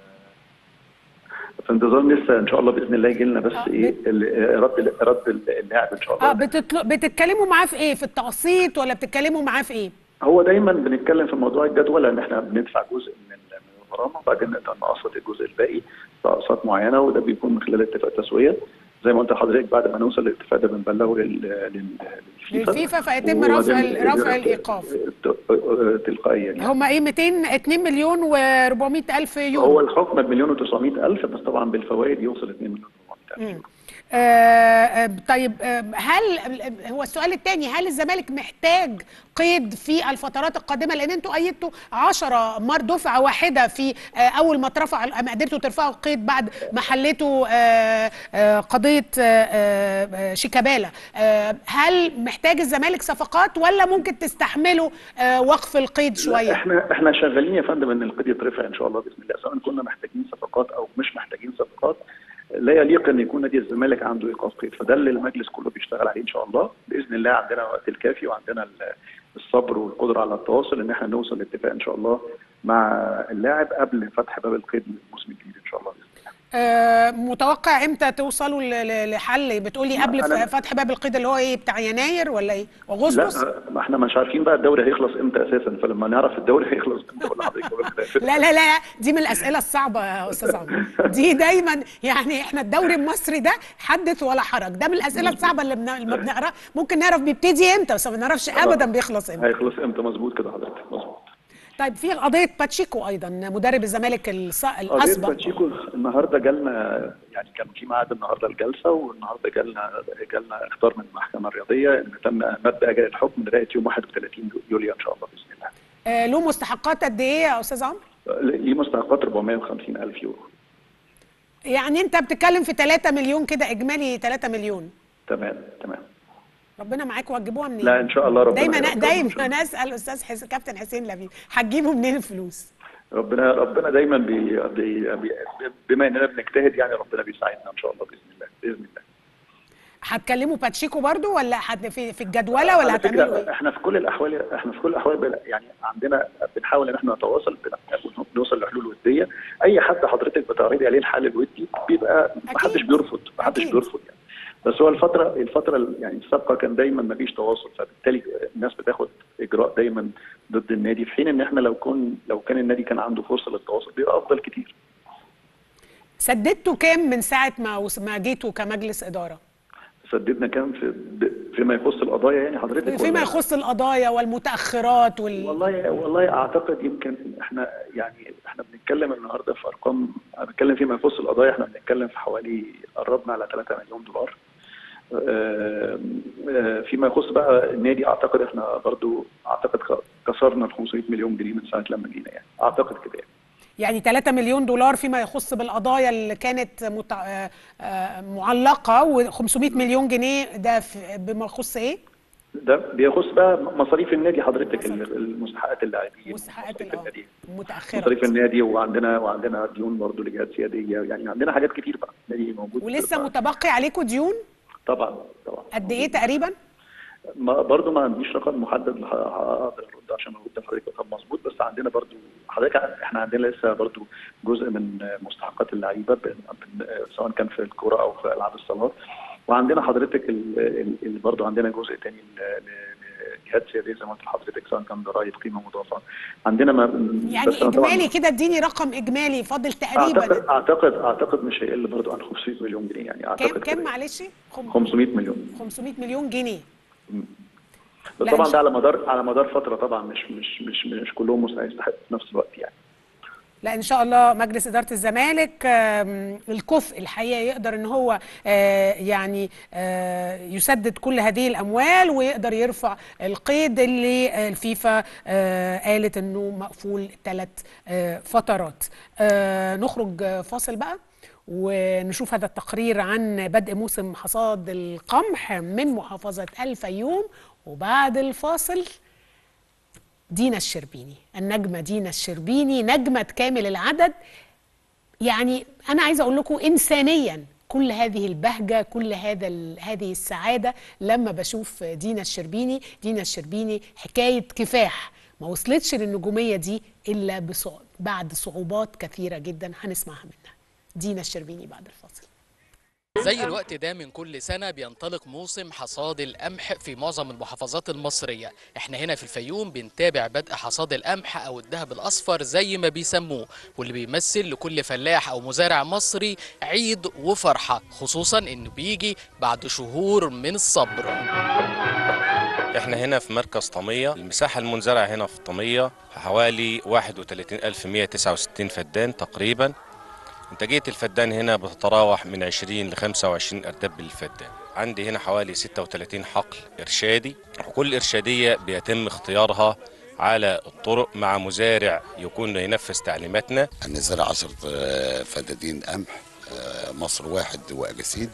في انتظار لسه ان شاء الله باذن الله يجي لنا بس آه، ايه بت- ال- رد رد اللاعب ان شاء الله اه بتطل... بتتكلموا معاه في ايه في التقسيط ولا بتتكلموا معاه في ايه هو دايما بنتكلم في موضوع الجدول ان احنا بندفع جزء من ال- من الغرامه وبعدين نقدر نقسط الجزء الباقي باقساط معينه وده بيكون من خلال اتفاق تسويه زي ما قلت لحضرتك بعد ما نوصل للاتفاق ده بنبلغه لل- لل- للفيفا للفيفا فيتم وبعدين رفع ال- رفع الايقاف تلقائيا يعني هم ايه 200 2 مليون و400 الف هو يورو الحكم بمليون و900 الف بس طبعا بالفوائد يوصل 2 مليون و400 الف آه آه، طيب آه هل هو السؤال الثاني هل الزمالك محتاج قيد في الفترات القادمه لان انتوا ايدتوا 10 مر دفعه واحده في آه اول ما اترفع ما قدرتوا ترفعوا القيد بعد ما حليتوا آه آه قضيه آه آه شيكابالا آه هل محتاج الزمالك صفقات ولا ممكن تستحملوا آه وقف القيد لا، شويه احنا احنا شغالين يا فندم ان القيد يترفع ان شاء الله باذن الله سواء كنا محتاجين صفقات او مش محتاجين صفقات لا يليق ان يكون نادي الزمالك عنده ايقاف قيد فده اللي المجلس كله بيشتغل عليه ان شاء الله باذن الله عندنا وقت الكافي وعندنا ال- الصبر والقدره على التواصل ان احنا نوصل لاتفاق ان شاء الله مع اللاعب قبل فتح باب القيد للموسم الجديد ان شاء الله باذن الله آه، متوقع امتى توصلوا ل- ل- لحل بتقولي قبل أنا- ف- فتح باب القيد اللي هو ايه بتاع يناير ولا ايه اغسطس لا ما احنا مش عارفين بقى الدوري هيخلص امتى اساسا فلما نعرف الدوري هيخلص امتى ولا حضرتك بقول لك لا لا لا دي من الاسئله الصعبه يا استاذ عمرو دي دايما يعني احنا الدوري المصري ده حدث ولا حرج ده من الاسئله الصعبه اللي بن- اللي ما بنقرا ممكن نعرف بيبتدي امتى بس ما نعرفش ابدا بيخلص امتى هيخلص امتى مظبوط كده حضرتك مظبوط طيب في قضيه باتشيكو ايضا مدرب الزمالك الص- قضية الاسبق باتشيكو النهارده جالنا يعني كان في ميعاد النهارده الجلسه والنهارده جالنا جالنا اختار من المحكمه الرياضيه ان تم مد اجل الحكم لغايه يوم 31 يوليو ان شاء الله باذن الله. آه، له مستحقات قد ايه يا استاذ عمرو ليه مستحقات 450 الف يورو. يعني انت بتتكلم في 3 مليون كده اجمالي 3 مليون تمام تمام ربنا معاك وهتجيبوها منين لا ان شاء الله ربنا دايما يرزقنا. دايما انا اسال استاذ حس... كابتن حسين لبيب هتجيبوا منين الفلوس ربنا ربنا دايما بي بي بي بما اننا بنجتهد يعني ربنا بيساعدنا ان شاء الله باذن الله باذن الله هتكلموا باتشيكو برضو ولا حد في في الجدوله ولا على فكرة هتعملوا ايه احنا في كل الاحوال احنا في كل الاحوال بن- يعني عندنا بنحاول ان احنا نتواصل بن- نوصل لحلول وديه اي حد حضرتك بتعرضي عليه الحل الودي بيبقى ما حدش أكيد. بيرفض ما حدش أكيد. بيرفض يعني بس هو الفتره الفتره ال- يعني السابقه كان دايما ما فيش تواصل فبالتالي الناس بتاخد اجراء دايما ضد النادي في حين ان احنا لو كن لو كان النادي كان عنده فرصه للتواصل بيبقى افضل كتير سددتوا كام من ساعه ما وس- ما جيتوا كمجلس اداره سددنا كام في ب- فيما يخص القضايا يعني حضرتك فيما ولا- يخص القضايا والمتاخرات وال... والله والله اعتقد يمكن احنا يعني احنا بنتكلم النهارده في ارقام انا بتكلم فيما يخص القضايا احنا بنتكلم في حوالي قربنا على 3 مليون دولار آه، آه، فيما يخص بقى النادي اعتقد احنا برضو اعتقد ك- كسرنا ال 500 مليون جنيه من ساعه لما جينا يعني اعتقد كده يعني. يعني 3 مليون دولار فيما يخص بالقضايا اللي كانت متع... آه، آه، معلقه و500 مليون جنيه ده في- بما يخص ايه؟ ده بيخص بقى مصاريف النادي حضرتك ال- المستحقات اللاعبين مستحقات مصاريف الأه النادي متاخره مصاريف النادي وعندنا وعندنا ديون برضو لجهات سياديه يعني عندنا حاجات كتير بقى النادي موجود ولسه متبقي عليكم ديون طبعا طبعا قد ايه تقريبا؟ ما برضه ما عنديش رقم محدد ه- هقدر ارد عشان ارد لحضرتك رقم مظبوط بس عندنا برضه حضرتك ع- احنا عندنا لسه برضه جزء من مستحقات اللعيبه ب- ب- سواء كان في الكوره او في العاب الصالات وعندنا حضرتك ال- ال- ال- برضه عندنا جزء تاني ل- ل- لجهات سياديه زي ما قلت لحضرتك سواء كان ضرائب قيمه مضافه عندنا ما يعني بس أنا طبعاً اجمالي كده اديني رقم اجمالي فاضل تقريبا اعتقد اعتقد اعتقد مش هيقل برضه عن 500 مليون جنيه يعني اعتقد كام كام كده. معلش؟ خم- 500 مليون 500 مليون جنيه بس لا، طبعا مش- ده على مدار على مدار فتره طبعا مش مش مش مش كلهم مس- هيستحقوا في نفس الوقت يعني لا ان شاء الله مجلس اداره الزمالك آم، الكفء الحقيقه يقدر ان هو آه، يعني آه، يسدد كل هذه الاموال ويقدر يرفع القيد اللي آه، الفيفا آه، قالت انه مقفول ثلاث فترات آه، نخرج آه، فاصل بقى ونشوف هذا التقرير عن بدء موسم حصاد القمح من محافظه الفيوم وبعد الفاصل دينا الشربيني النجمة دينا الشربيني نجمة كامل العدد يعني أنا عايزة أقول لكم إنسانيا كل هذه البهجة كل هذا ال- هذه السعادة لما بشوف دينا الشربيني دينا الشربيني حكاية كفاح ما وصلتش للنجومية دي إلا بصع- بعد صعوبات كثيرة جدا هنسمعها منها دينا الشربيني بعد الفاصل زي الوقت ده من كل سنة بينطلق موسم حصاد القمح في معظم المحافظات المصرية احنا هنا في الفيوم بنتابع بدء حصاد القمح او الذهب الاصفر زي ما بيسموه واللي بيمثل لكل فلاح او مزارع مصري عيد وفرحة خصوصا انه بيجي بعد شهور من الصبر احنا هنا في مركز طمية المساحة المنزرعة هنا في طمية حوالي 31169 فدان تقريبا انتاجية الفدان هنا بتتراوح من 20 ل 25 ارداب بالفدان عندي هنا حوالي 36 حقل ارشادي وكل ارشادية بيتم اختيارها على الطرق مع مزارع يكون ينفذ تعليماتنا هنزرع 10 فدادين قمح آه، مصر واحد واجاسيد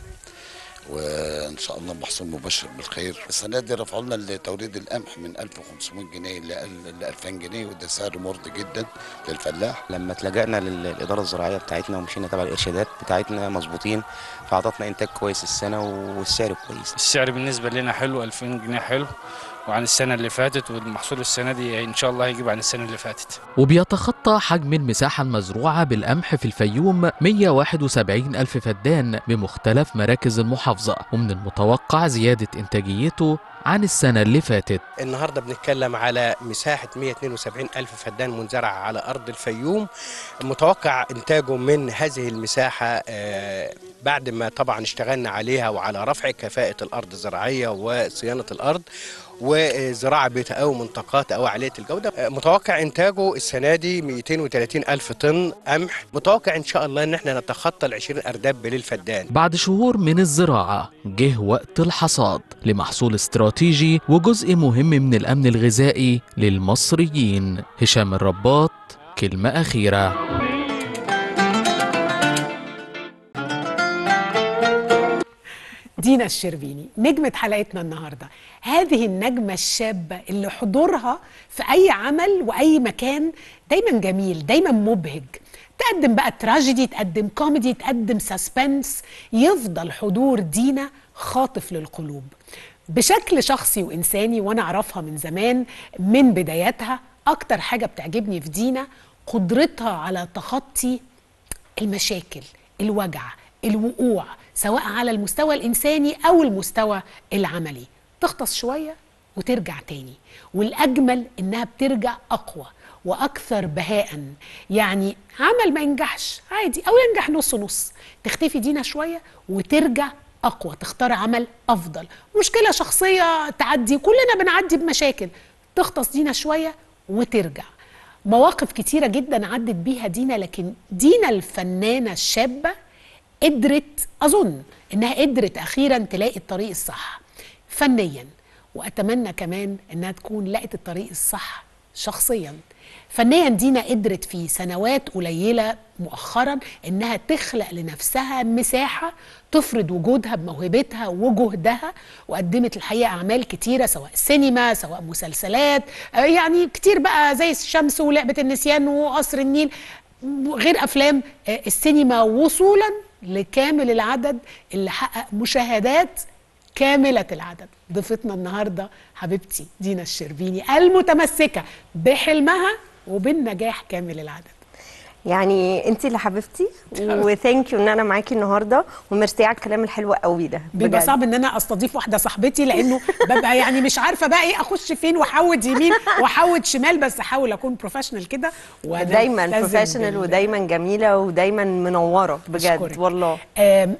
وان شاء الله محصول مبشر بالخير السنه دي رفعوا لنا توريد القمح من 1500 جنيه ل 2000 جنيه وده سعر مرضي جدا للفلاح لما اتلجأنا للإدارة الزراعية بتاعتنا ومشينا تبع الإرشادات بتاعتنا مظبوطين فأعطتنا إنتاج كويس السنة والسعر كويس السعر بالنسبة لنا حلو 2000 جنيه حلو وعن السنة اللي فاتت والمحصول السنة دي إن شاء الله هيجيب عن السنة اللي فاتت وبيتخطى حجم المساحة المزروعة بالقمح في الفيوم 171 ألف فدان بمختلف مراكز المحافظة ومن المتوقع زيادة إنتاجيته عن السنة اللي فاتت النهارده بنتكلم على مساحة 172 ألف فدان منزرعة على أرض الفيوم متوقع إنتاجه من هذه المساحة آه، بعد ما طبعا اشتغلنا عليها وعلى رفع كفاءة الأرض الزراعية وصيانة الأرض وزراعة بتقوي منطقات أو عالية الجودة آه، متوقع إنتاجه السنة دي 230 ألف طن قمح متوقع إن شاء الله إن احنا نتخطى ال 20 أرداب للفدان بعد شهور من الزراعة جه وقت الحصاد لمحصول استراتيجي وجزء مهم من الأمن الغذائي للمصريين هشام الرباط كلمة أخيرة دينا الشربيني نجمة حلقتنا النهاردة هذه النجمة الشابة اللي حضورها في أي عمل وأي مكان دايما جميل دايما مبهج تقدم بقى تراجيدي تقدم كوميدي تقدم سسبنس يفضل حضور دينا خاطف للقلوب بشكل شخصي وإنساني وأنا أعرفها من زمان من بداياتها أكتر حاجة بتعجبني في دينا قدرتها على تخطي المشاكل الوجع الوقوع سواء على المستوى الإنساني أو المستوى العملي تغطس شوية وترجع تاني والأجمل إنها بترجع أقوى وأكثر بهاء يعني عمل ما ينجحش عادي أو ينجح نص نص تختفي دينا شوية وترجع أقوى تختار عمل أفضل مشكلة شخصية تعدي كلنا بنعدي بمشاكل تغطس دينا شوية وترجع مواقف كتيرة جدا عدت بيها دينا لكن دينا الفنانة الشابة قدرت أظن إنها قدرت أخيرا تلاقي الطريق الصح فنيا وأتمنى كمان إنها تكون لقت الطريق الصح شخصيا فنيا دينا قدرت في سنوات قليلة مؤخرا إنها تخلق لنفسها مساحة تفرض وجودها بموهبتها وجهدها وقدمت الحقيقة أعمال كتيرة سواء سينما سواء مسلسلات آه يعني كتير بقى زي الشمس ولعبة النسيان وقصر النيل غير أفلام آه السينما وصولا لكامل العدد اللي حقق مشاهدات كاملة العدد ضيفتنا النهاردة حبيبتي دينا الشربيني المتمسكة بحلمها وبالنجاح كامل العدد يعني انت اللي حبيبتي وثانك يو ان انا معاكي النهارده وميرسي على الكلام الحلو قوي ده بيبقى بجد. صعب ان انا استضيف واحده صاحبتي لانه ببقى يعني مش عارفه بقى ايه اخش فين واحود يمين واحود شمال بس احاول اكون بروفيشنال كده دايما بروفيشنال ودايما جميله ودايما منوره بجد أشكرك. والله آم،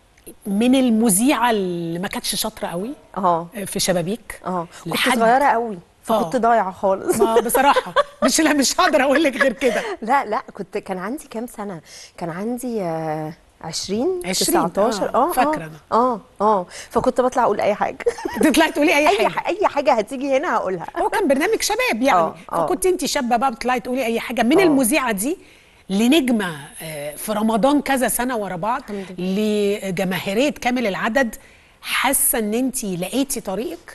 من المذيعه اللي ما كانتش شاطره قوي اه في شبابيك اه كنت لحد- صغيره قوي آه. فكنت ضايعه خالص ما بصراحه مش لا مش هقدر اقول لك غير كده لا لا كنت كان عندي كام سنه كان عندي آه 20 20 19 آه، اه فاكرة اه أنا. اه اه فكنت بطلع اقول اي حاجه تطلعي تقولي اي اي حاجه ح- اي حاجه هتيجي هنا هقولها هو كان برنامج شباب يعني آه، آه. فكنت انت شابه بقى بتطلعي تقولي اي حاجه من آه. المذيعه دي لنجمه آه، في رمضان كذا سنه ورا بعض لجماهيريه كامل العدد حاسه ان انت لقيتي طريقك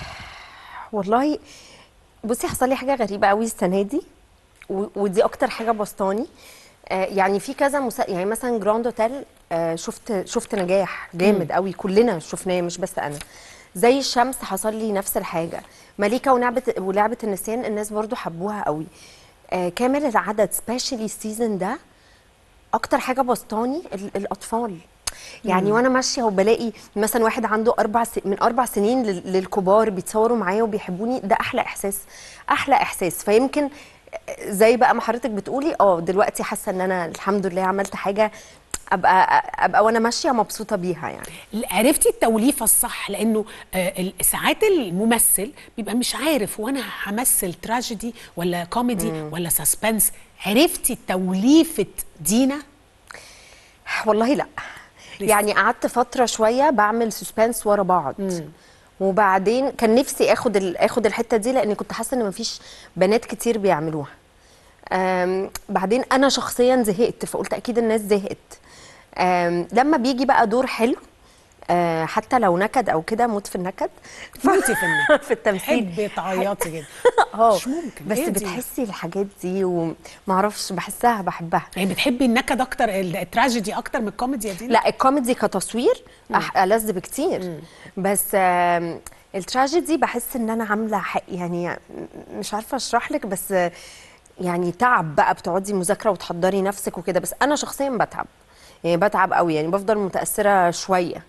والله بصي حصل لي حاجه غريبه قوي السنه دي و- ودي اكتر حاجه بسطاني آه يعني في كذا مسا... يعني مثلا جراند اوتيل آه شفت شفت نجاح جامد قوي كلنا شفناه مش بس انا زي الشمس حصل لي نفس الحاجه مليكه ولعبه ولعبه النسيان الناس برضو حبوها قوي آه كامل العدد سبيشالي السيزون ده اكتر حاجه بسطاني ال- الاطفال يعني مم. وانا ماشيه وبلاقي مثلا واحد عنده اربع س... من اربع سنين لل- للكبار بيتصوروا معايا وبيحبوني ده احلى احساس احلى احساس فيمكن زي بقى ما حضرتك بتقولي اه دلوقتي حاسه ان انا الحمد لله عملت حاجه ابقى ابقى وانا ماشيه مبسوطه بيها يعني عرفتي التوليفه الصح لانه آه، ال- ساعات الممثل بيبقى مش عارف وانا همثل تراجيدي ولا كوميدي ولا سسبنس عرفتي توليفه دينا والله لا يعني قعدت فتره شويه بعمل سسبنس ورا بعض وبعدين كان نفسي اخد ال- اخد الحته دي لان كنت حاسه ان مفيش بنات كتير بيعملوها أم، بعدين انا شخصيا زهقت فقلت اكيد الناس زهقت أم، لما بيجي بقى دور حلو أه، حتى لو نكد او كده موت في النكد موتي في النكد في التمثيل تحبي تعيطي جدا اه مش ممكن بس إيه دي؟ بتحسي الحاجات دي ومعرفش بحسها بحبها يعني بتحبي النكد اكتر ال- التراجيدي اكتر من الكوميدي يا دينا لا الكوميدي كتصوير أح- ألذ بكتير بس آم، التراجيدي بحس ان انا عامله حق يعني م- مش عارفه اشرح لك بس آه، يعني تعب بقى بتقعدي مذاكره وتحضري نفسك وكده بس انا شخصيا بتعب يعني بتعب قوي يعني بفضل متاثره شويه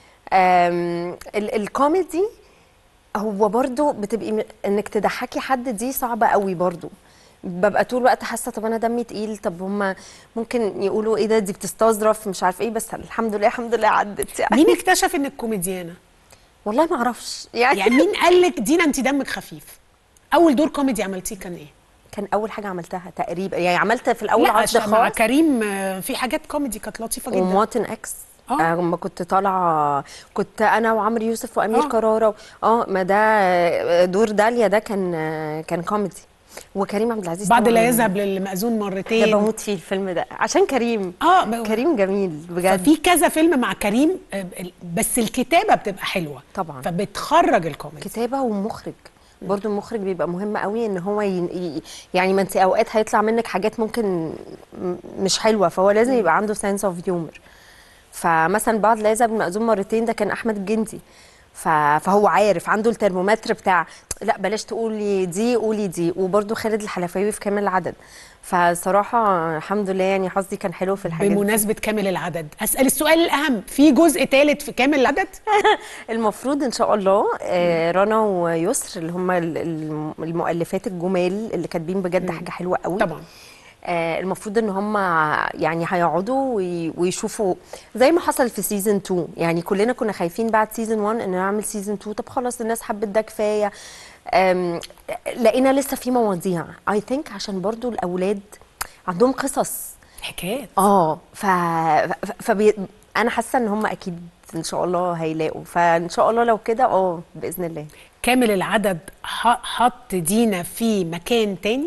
آم، ال- الكوميدي هو برضو بتبقي م- انك تضحكي حد دي صعبه قوي برضو ببقى طول الوقت حاسه طب انا دمي تقيل طب هم ممكن يقولوا ايه ده دي بتستظرف مش عارف ايه بس الحمد لله الحمد لله عدت يعني مين اكتشف انك كوميديانه والله ما اعرفش يعني يعني مين قال لك دينا انت دمك خفيف اول دور كوميدي عملتيه كان ايه كان اول حاجه عملتها تقريبا يعني عملت في الاول لا عرض عشان مع خاص كريم آه، في حاجات كوميدي كانت لطيفه جدا ومواطن اكس آه. لما كنت طالعه كنت انا وعمرو يوسف وامير آه. كراره اه ما ده دور داليا ده كان كان كوميدي وكريم عبد العزيز بعد طبعاً لا يذهب للمأذون ده مرتين بموت فيه الفيلم ده عشان كريم اه ب- كريم جميل بجد ففي كذا فيلم مع كريم آه، بس الكتابه بتبقى حلوه طبعا فبتخرج الكوميدي كتابه ومخرج برضو المخرج بيبقى مهم قوي ان هو ي... ي... يعني ما انت اوقات هيطلع منك حاجات ممكن م- مش حلوه فهو لازم يبقى عنده سنس اوف هيومر فمثلا بعد لا يذهب المأذون مرتين ده كان احمد الجندي ف... فهو عارف عنده الترمومتر بتاع لا بلاش تقولي دي قولي دي وبرضو خالد الحلفاوي في كامل العدد فصراحه الحمد لله يعني حظي كان حلو في الحاجات دي. بمناسبه كامل العدد اسال السؤال الاهم في جزء ثالث في كامل العدد المفروض ان شاء الله آه، رنا ويسر اللي هم ال- الم- المؤلفات الجمال اللي كاتبين بجد حاجه حلوه قوي طبعا آه، المفروض ان هم يعني هيقعدوا وي- ويشوفوا زي ما حصل في سيزون 2 يعني كلنا كنا خايفين بعد سيزون 1 ان نعمل سيزون 2 طب خلاص الناس حبت ده كفايه آم، لقينا لسه في مواضيع اي ثينك عشان برضو الاولاد عندهم قصص حكايات اه ف... ف... فبي... انا حاسه ان هم اكيد ان شاء الله هيلاقوا فان شاء الله لو كده اه باذن الله كامل العدد ح- حط دينا في مكان تاني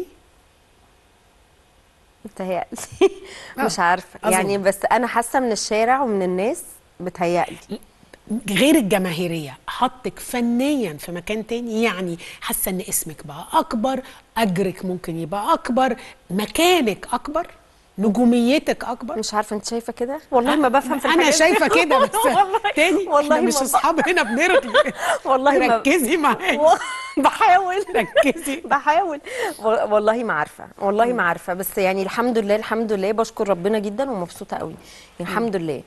بتهيألي آه، مش عارفه أظن. يعني بس انا حاسه من الشارع ومن الناس بتهيألي غير الجماهيريه حطك فنيا في مكان تاني يعني حاسه ان اسمك بقى اكبر اجرك ممكن يبقى اكبر مكانك اكبر نجوميتك اكبر مش عارفه انت شايفه كده والله ما بفهم في انا الحاجات دي. شايفه كده بس والله تاني والله احنا مش ما ب- اصحاب هنا بنرغي والله ما- ركزي معايا و- بحاول ركزي بحاول و- والله ما عارفه والله ما عارفه بس يعني الحمد لله الحمد لله بشكر ربنا جدا ومبسوطه قوي الحمد لله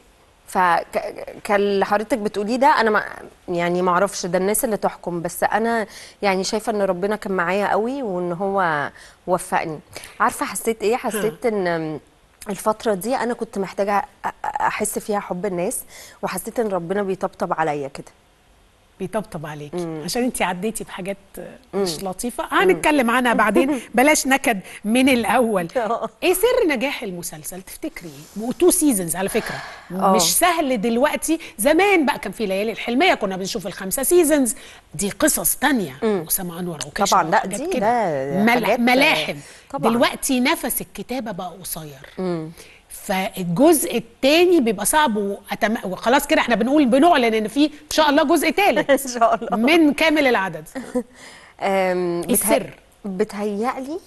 فكاللي حضرتك بتقوليه ده انا ما يعني ما اعرفش ده الناس اللي تحكم بس انا يعني شايفه ان ربنا كان معايا قوي وان هو وفقني عارفه حسيت ايه حسيت ان الفترة دي أنا كنت محتاجة أ- أحس فيها حب الناس وحسيت إن ربنا بيطبطب عليا كده بيطبطب عليكي عشان انت عديتي بحاجات مش لطيفه هنتكلم عنها بعدين بلاش نكد من الاول ايه سر نجاح المسلسل تفتكري وتو سيزونز على فكره آه. مش سهل دلوقتي زمان بقى كان في ليالي الحلميه كنا بنشوف الخمسه سيزونز دي قصص تانية اسامه انور وكاشف طبعاً، لا، وحاجات دي- كده. ده مل- حاجات- ملاحم طبعاً. دلوقتي نفس الكتابه بقى قصير فالجزء الثاني بيبقى صعب وأتم... وخلاص كده احنا بنقول بنعلن ان في ان شاء الله جزء ثالث إن شاء الله من كامل العدد أم، إيه السر؟ بتهيألي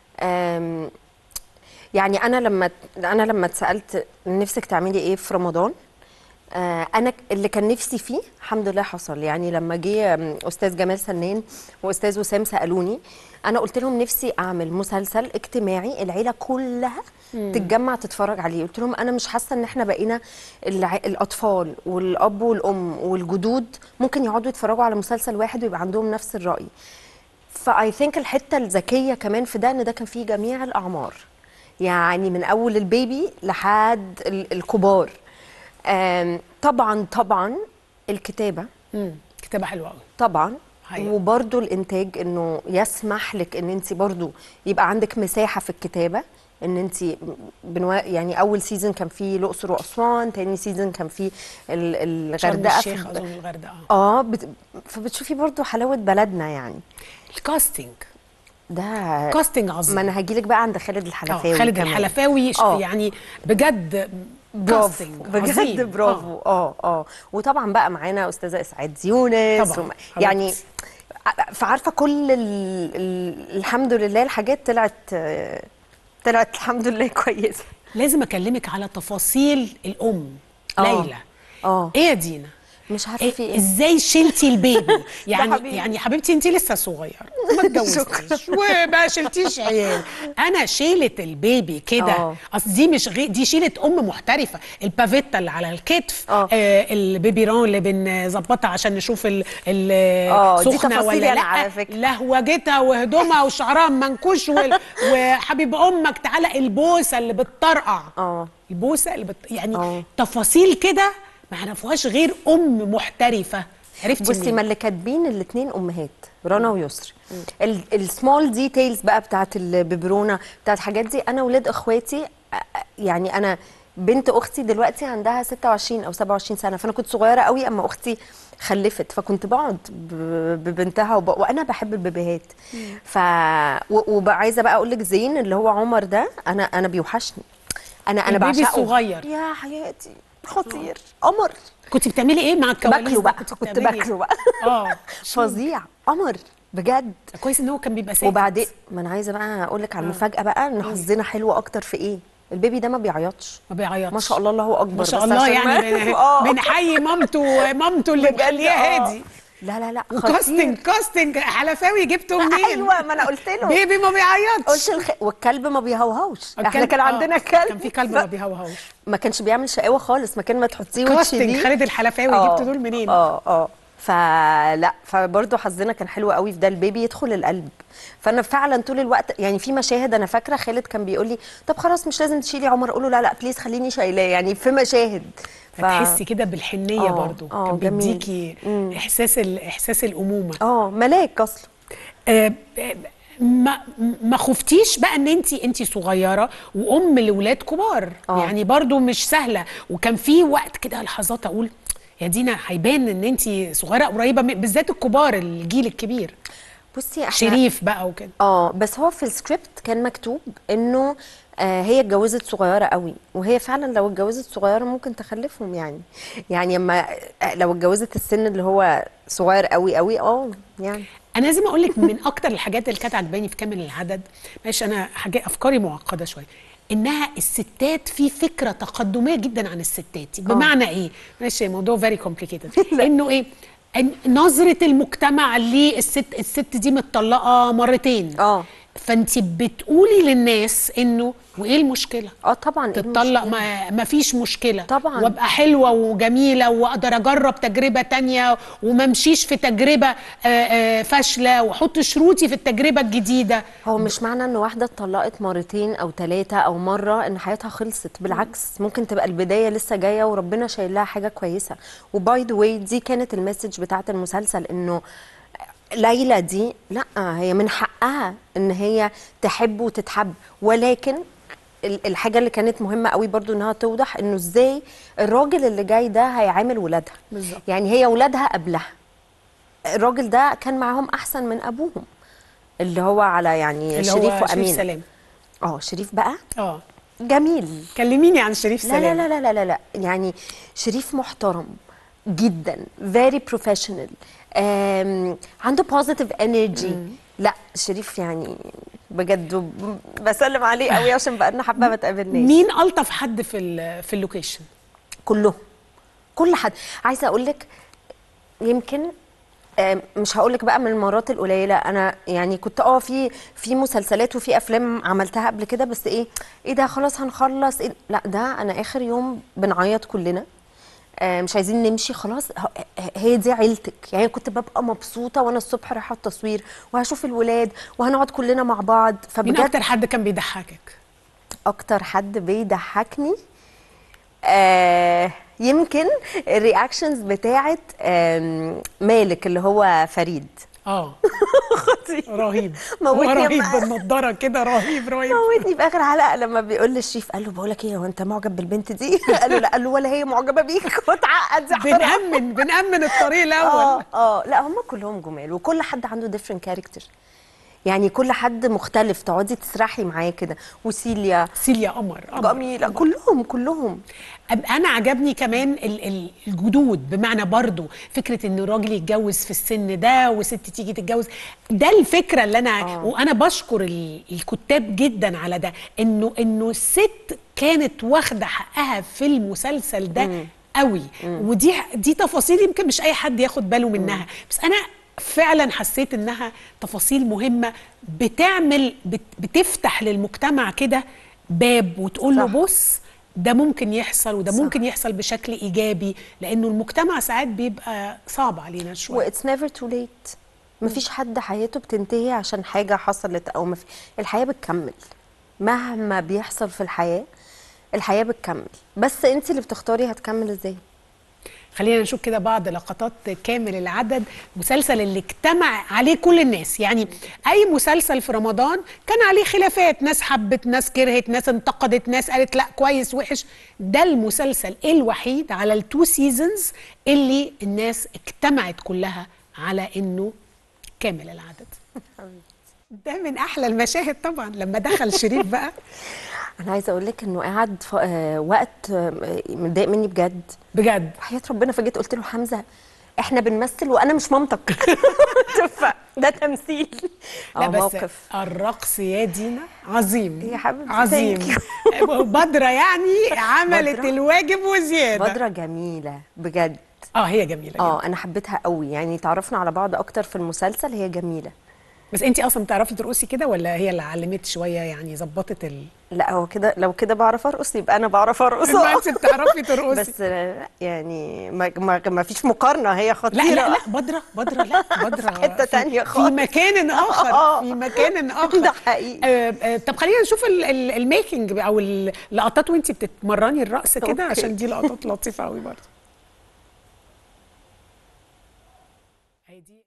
أم، يعني انا لما انا لما اتسالت نفسك تعملي ايه في رمضان آه، انا ك- اللي كان نفسي فيه الحمد لله حصل يعني لما جه أم، استاذ جمال سنان واستاذ وسام سالوني انا قلت لهم نفسي اعمل مسلسل اجتماعي العيله كلها تتجمع تتفرج عليه قلت لهم انا مش حاسه ان احنا بقينا الع... الاطفال والاب والام والجدود ممكن يقعدوا يتفرجوا على مسلسل واحد ويبقى عندهم نفس الراي فاي ثينك الحته الذكيه كمان في ده ان ده كان فيه جميع الاعمار يعني من اول البيبي لحد ال- الكبار آم، طبعا طبعا الكتابه امم كتابه حلوه قوي طبعا حقيقة. وبرضو الانتاج انه يسمح لك ان انت برضو يبقى عندك مساحه في الكتابه ان انت بنوا... يعني اول سيزون كان فيه الاقصر واسوان تاني سيزون كان فيه ال- شرم الغردقه الشيخ ف- اظن الغردقه اه بت... فبتشوفي برضو حلاوه بلدنا يعني الكاستنج ده كاستنج عظيم ما انا هجيلك بقى عند خالد آه، الحلفاوي خالد كمان. الحلفاوي ش- آه. يعني بجد برافو casting بجد عظيم. برافو اه اه وطبعا بقى معانا استاذه اسعاد يونس طبعاً، وم- يعني حبيبتي. ع- فعارفه كل ال... ال... الحمد لله الحاجات طلعت آه، طلعت الحمد لله كويسه لازم اكلمك على تفاصيل الام آه. ليلى اه ايه يا دينا مش عارفه إيه في ايه ازاي شلتي البيبي يعني حبيبي. يعني حبيبتي انت لسه صغير وما اتجوزتيش وما شلتيش عيال انا شيله البيبي كده آه. اصل دي مش غي... دي شيله ام محترفه البافيتا اللي على الكتف آه. آه البيبي رون اللي بنظبطها عشان نشوف ال... ال... آه، دي سخنه تفاصيلي ولا أنا لا على فكرة. لهوجتها وهدومها وشعرها منكوش وال... وحبيب امك تعالى البوسه اللي بتطرقع اه البوسه اللي بت... يعني آه. تفاصيل كده ما عرفوهاش غير ام محترفه عرفتي بصي منين؟ ما اللي كاتبين الاثنين امهات رنا ويسري السمول ديتيلز بقى بتاعت الببرونه بتاعت الحاجات دي انا ولاد اخواتي آه، يعني انا بنت اختي دلوقتي عندها 26 او 27 سنه فانا كنت صغيره قوي اما اختي خلفت فكنت بقعد ب- ببنتها وب... وانا بحب البيبيهات ف و- وعايزه بقى اقول لك زين اللي هو عمر ده انا انا بيوحشني انا انا البيبي بعشقه الصغير. يا حياتي خطير قمر كنت بتعملي ايه مع الكواليس باكله ده؟ بقى كنت كنت بتعملي إيه؟ باكله بقى اه فظيع قمر بجد كويس ان هو كان بيبقى ساكت وبعدين ما انا عايزه بقى اقول لك على المفاجاه بقى ان حظنا حلو اكتر في ايه البيبي ده ما بيعيطش ما بيعيطش ما شاء الله الله اكبر ما شاء بس الله عشان يعني ما- بن- آه. بنحيي مامته مامته اللي مخليه آه. هادي لا لا لا خطير وكاستنج كاستنج حلفاوي جبته منين؟ ايوه ما انا قلت له بيبي ما بيعيطش قلت الخ... والكلب ما بيهوهوش احنا الكلب- كان آه، عندنا كلب كان في كلب ما بيهوهوش ما كانش بيعمل شقاوه خالص مكان ما تحطيه كاستنج وتشيليه خالد الحلفاوي آه، جبت دول منين؟ اه اه فلا فبرضه حظنا كان حلو قوي في ده البيبي يدخل القلب فانا فعلا طول الوقت يعني في مشاهد انا فاكره خالد كان بيقول لي طب خلاص مش لازم تشيلي عمر اقول له لا لا بليز خليني شايلاه يعني في مشاهد فتحسي كده بالحنيه آه، برضو آه، كان جميل. بيديكي احساس ال- احساس الامومه اه ملاك اصلا آه، آه، ما ما خفتيش بقى ان انت انت صغيره وام لاولاد كبار آه. يعني برضو مش سهله وكان في وقت كده لحظات اقول يا دينا هيبان ان انت صغيره قريبه من بالذات الكبار الجيل الكبير بصي احنا شريف بقى وكده اه بس هو في السكريبت كان مكتوب انه آه هي اتجوزت صغيره قوي وهي فعلا لو اتجوزت صغيره ممكن تخلفهم يعني يعني اما آه، لو اتجوزت السن اللي هو صغير قوي قوي اه يعني انا لازم اقول لك من اكتر الحاجات اللي كانت عجباني في كامل العدد ماشي انا حاجة افكاري معقده شويه انها الستات في فكره تقدميه جدا عن الستات بمعنى ايه ماشي موضوع فيري كومبليكيتد انه ايه إن- نظره المجتمع للست الست دي متطلقه مرتين اه فانت بتقولي للناس انه وايه المشكله اه طبعا إيه تتطلق المشكلة؟ ما, ما فيش مشكله طبعاً. وابقى حلوه وجميله واقدر اجرب تجربه تانية وما امشيش في تجربه آه، آه، فاشله واحط شروطي في التجربه الجديده هو مش معنى ان واحده اتطلقت مرتين او ثلاثه او مره ان حياتها خلصت بالعكس ممكن تبقى البدايه لسه جايه وربنا شايل لها حاجه كويسه وباي ذا واي دي كانت المسج بتاعت المسلسل انه ليلى دي لا هي من حقها ان هي تحب وتتحب ولكن ال- الحاجه اللي كانت مهمه قوي برضو انها توضح انه ازاي الراجل اللي جاي ده هيعامل ولادها بالظبط. يعني هي ولادها قبلها الراجل ده كان معاهم احسن من ابوهم اللي هو على يعني اللي شريف هو وامين شريف سلام اه شريف بقى اه جميل كلميني عن شريف لا سلام لا لا لا لا لا يعني شريف محترم جدا very professional آم، عنده positive energy لا شريف يعني بجد ب- بسلم عليه قوي عشان بقالنا حبه ما تقابلناش مين الطف حد في ال- في اللوكيشن كلهم كل حد عايزه اقول لك يمكن آم، مش هقول لك بقى من المرات القليله انا يعني كنت اه في في مسلسلات وفي افلام عملتها قبل كده بس ايه ايه ده خلاص هنخلص إيه لا ده انا اخر يوم بنعيط كلنا آه، مش عايزين نمشي خلاص ه- هي دي عيلتك يعني كنت ببقى مبسوطه وانا الصبح رايحه التصوير وهشوف الولاد وهنقعد كلنا مع بعض مين فبجد اكتر حد كان بيضحكك اكتر حد بيضحكني آه يمكن الرياكشنز بتاعت آم، مالك اللي هو فريد اه خطير رهيب هو موتني رهيب معاه. بالنضاره كده رهيب رهيب موتني في اخر حلقه لما بيقول للشيف قال له بقول لك ايه هو انت معجب بالبنت دي قال له لا قال له ولا هي معجبه بيك واتعقد زي حرام. بنأمن بنأمن الطريق الاول اه اه لا هم كلهم جمال وكل حد عنده ديفرنت كاركتر يعني كل حد مختلف تقعدي تسرحي معاه كده وسيليا سيليا قمر قمر. جميله كلهم كلهم أب- انا عجبني كمان ال- ال- الجدود بمعنى برضو فكره ان الراجل يتجوز في السن ده وست تيجي تتجوز ده الفكره اللي انا آه. وانا بشكر ال- الكتاب جدا على ده انه انه الست كانت واخده حقها في المسلسل ده قوي ودي دي تفاصيل يمكن مش اي حد ياخد باله منها بس انا فعلا حسيت انها تفاصيل مهمه بتعمل بت بتفتح للمجتمع كده باب وتقول له صح. بص ده ممكن يحصل وده صح. ممكن يحصل بشكل ايجابي لانه المجتمع ساعات بيبقى صعب علينا شويه واتس نيفر تو ليت مفيش حد حياته بتنتهي عشان حاجه حصلت او مف... الحياه بتكمل مهما بيحصل في الحياه الحياه بتكمل بس انت اللي بتختاري هتكمل ازاي خلينا نشوف كده بعض لقطات كامل العدد مسلسل اللي اجتمع عليه كل الناس يعني اي مسلسل في رمضان كان عليه خلافات ناس حبت ناس كرهت ناس انتقدت ناس قالت لا كويس وحش ده المسلسل الوحيد على التو سيزونز اللي الناس اجتمعت كلها على انه كامل العدد ده من احلى المشاهد طبعا لما دخل شريف بقى انا عايزه اقول لك انه قعد ف... آه، وقت آه، متضايق مني بجد بجد وحياه ربنا فجيت قلت له حمزه احنا بنمثل وانا مش مامتك ف- ده تمثيل لا اه بس موقف الرقص يا دينا عظيم يا حبيبتي عظيم thank بدرة يعني عملت بدرة؟ الواجب وزيادة بدرة جميلة بجد اه هي جميلة اه انا حبيتها قوي يعني تعرفنا على بعض اكتر في المسلسل هي جميلة بس انت اصلا بتعرفي ترقصي كده ولا هي اللي علمت شوية يعني ظبطت ال لا هو كده لو كده بعرف ارقص يبقى انا بعرف ارقص ما انت بتعرفي ترقصي بس آه، يعني ما, ما, ما فيش مقارنة هي خطيرة لا لا لا بدرة بدرة لا بدرة حتة في- تانية في خالص. مكان اخر آه. في مكان اخر ده حقيقي آه آه طب خلينا نشوف ال- ال- الميكنج او اللقطات وانت بتتمرني الرقص كده أوكي. عشان دي لقطات لطيفة قوي برضه هي دي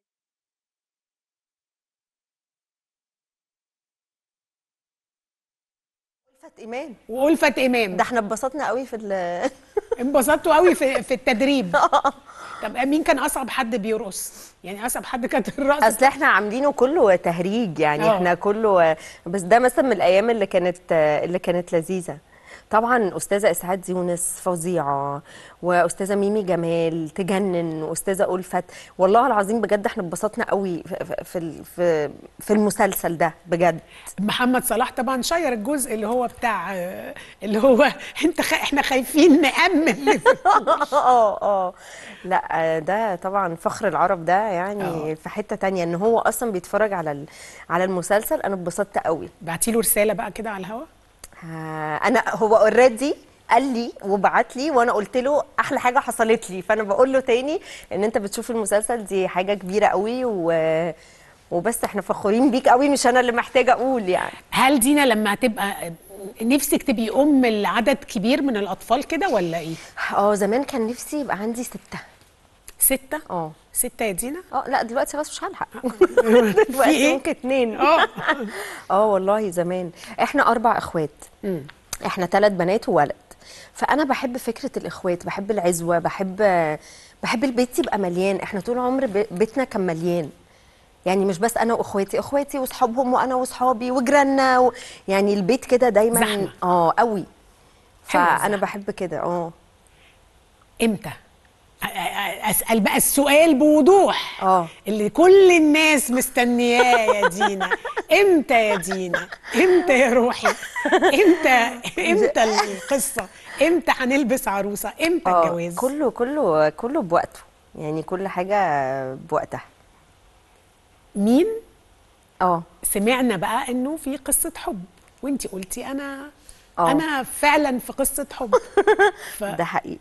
ألفت إيمان وألفة إمام ده احنا اتبسطنا قوي في ال انبسطتوا قوي في في التدريب طب مين كان اصعب حد بيرقص يعني اصعب حد كانت الرقص اصل احنا عاملينه كله تهريج يعني آه. احنا كله بس ده مثلا من الايام اللي كانت اللي كانت لذيذه طبعا استاذه اسعاد يونس فظيعه واستاذه ميمي جمال تجنن واستاذه الفت والله العظيم بجد احنا اتبسطنا قوي في في ال- في, في المسلسل ده بجد محمد صلاح طبعا شير الجزء اللي هو بتاع آه، اللي هو انت خ... احنا خايفين نأمن اه اه لا ده طبعا فخر العرب ده يعني في حته تانية ان هو اصلا بيتفرج على ال- على المسلسل انا اتبسطت قوي بعتي له رساله بقى كده على الهوا آه، انا هو اوريدي قال لي وبعت لي وانا قلت له احلى حاجه حصلت لي فانا بقول له تاني ان انت بتشوف المسلسل دي حاجه كبيره قوي و وبس احنا فخورين بيك قوي مش انا اللي محتاجه اقول يعني هل دينا لما هتبقى نفسك تبقي ام لعدد كبير من الاطفال كده ولا ايه اه زمان كان نفسي يبقى عندي سته ستة اه ستة يا دينا اه لا دلوقتي خلاص مش هلحق في دلوقتي ايه ممكن اتنين اه اه والله زمان احنا اربع اخوات احنا ثلاث بنات وولد فانا بحب فكره الاخوات بحب العزوه بحب بحب البيت يبقى مليان احنا طول عمر بي- بيتنا كان مليان يعني مش بس انا واخواتي اخواتي واصحابهم وانا واصحابي وجيراننا و... يعني البيت كده دايما زحمة. اه قوي حلوة فانا الزحمة. بحب كده اه امتى أ- أ- اسال بقى السؤال بوضوح اه اللي كل الناس مستنياه يا دينا امتى يا دينا امتى يا روحي امتى امتى القصه امتى هنلبس عروسه امتى اه الجواز كله كله كله بوقته يعني كل حاجه بوقتها مين اه سمعنا بقى انه في قصه حب وانتي قلتي انا آه. انا فعلا في قصه حب ف... ده حقيقي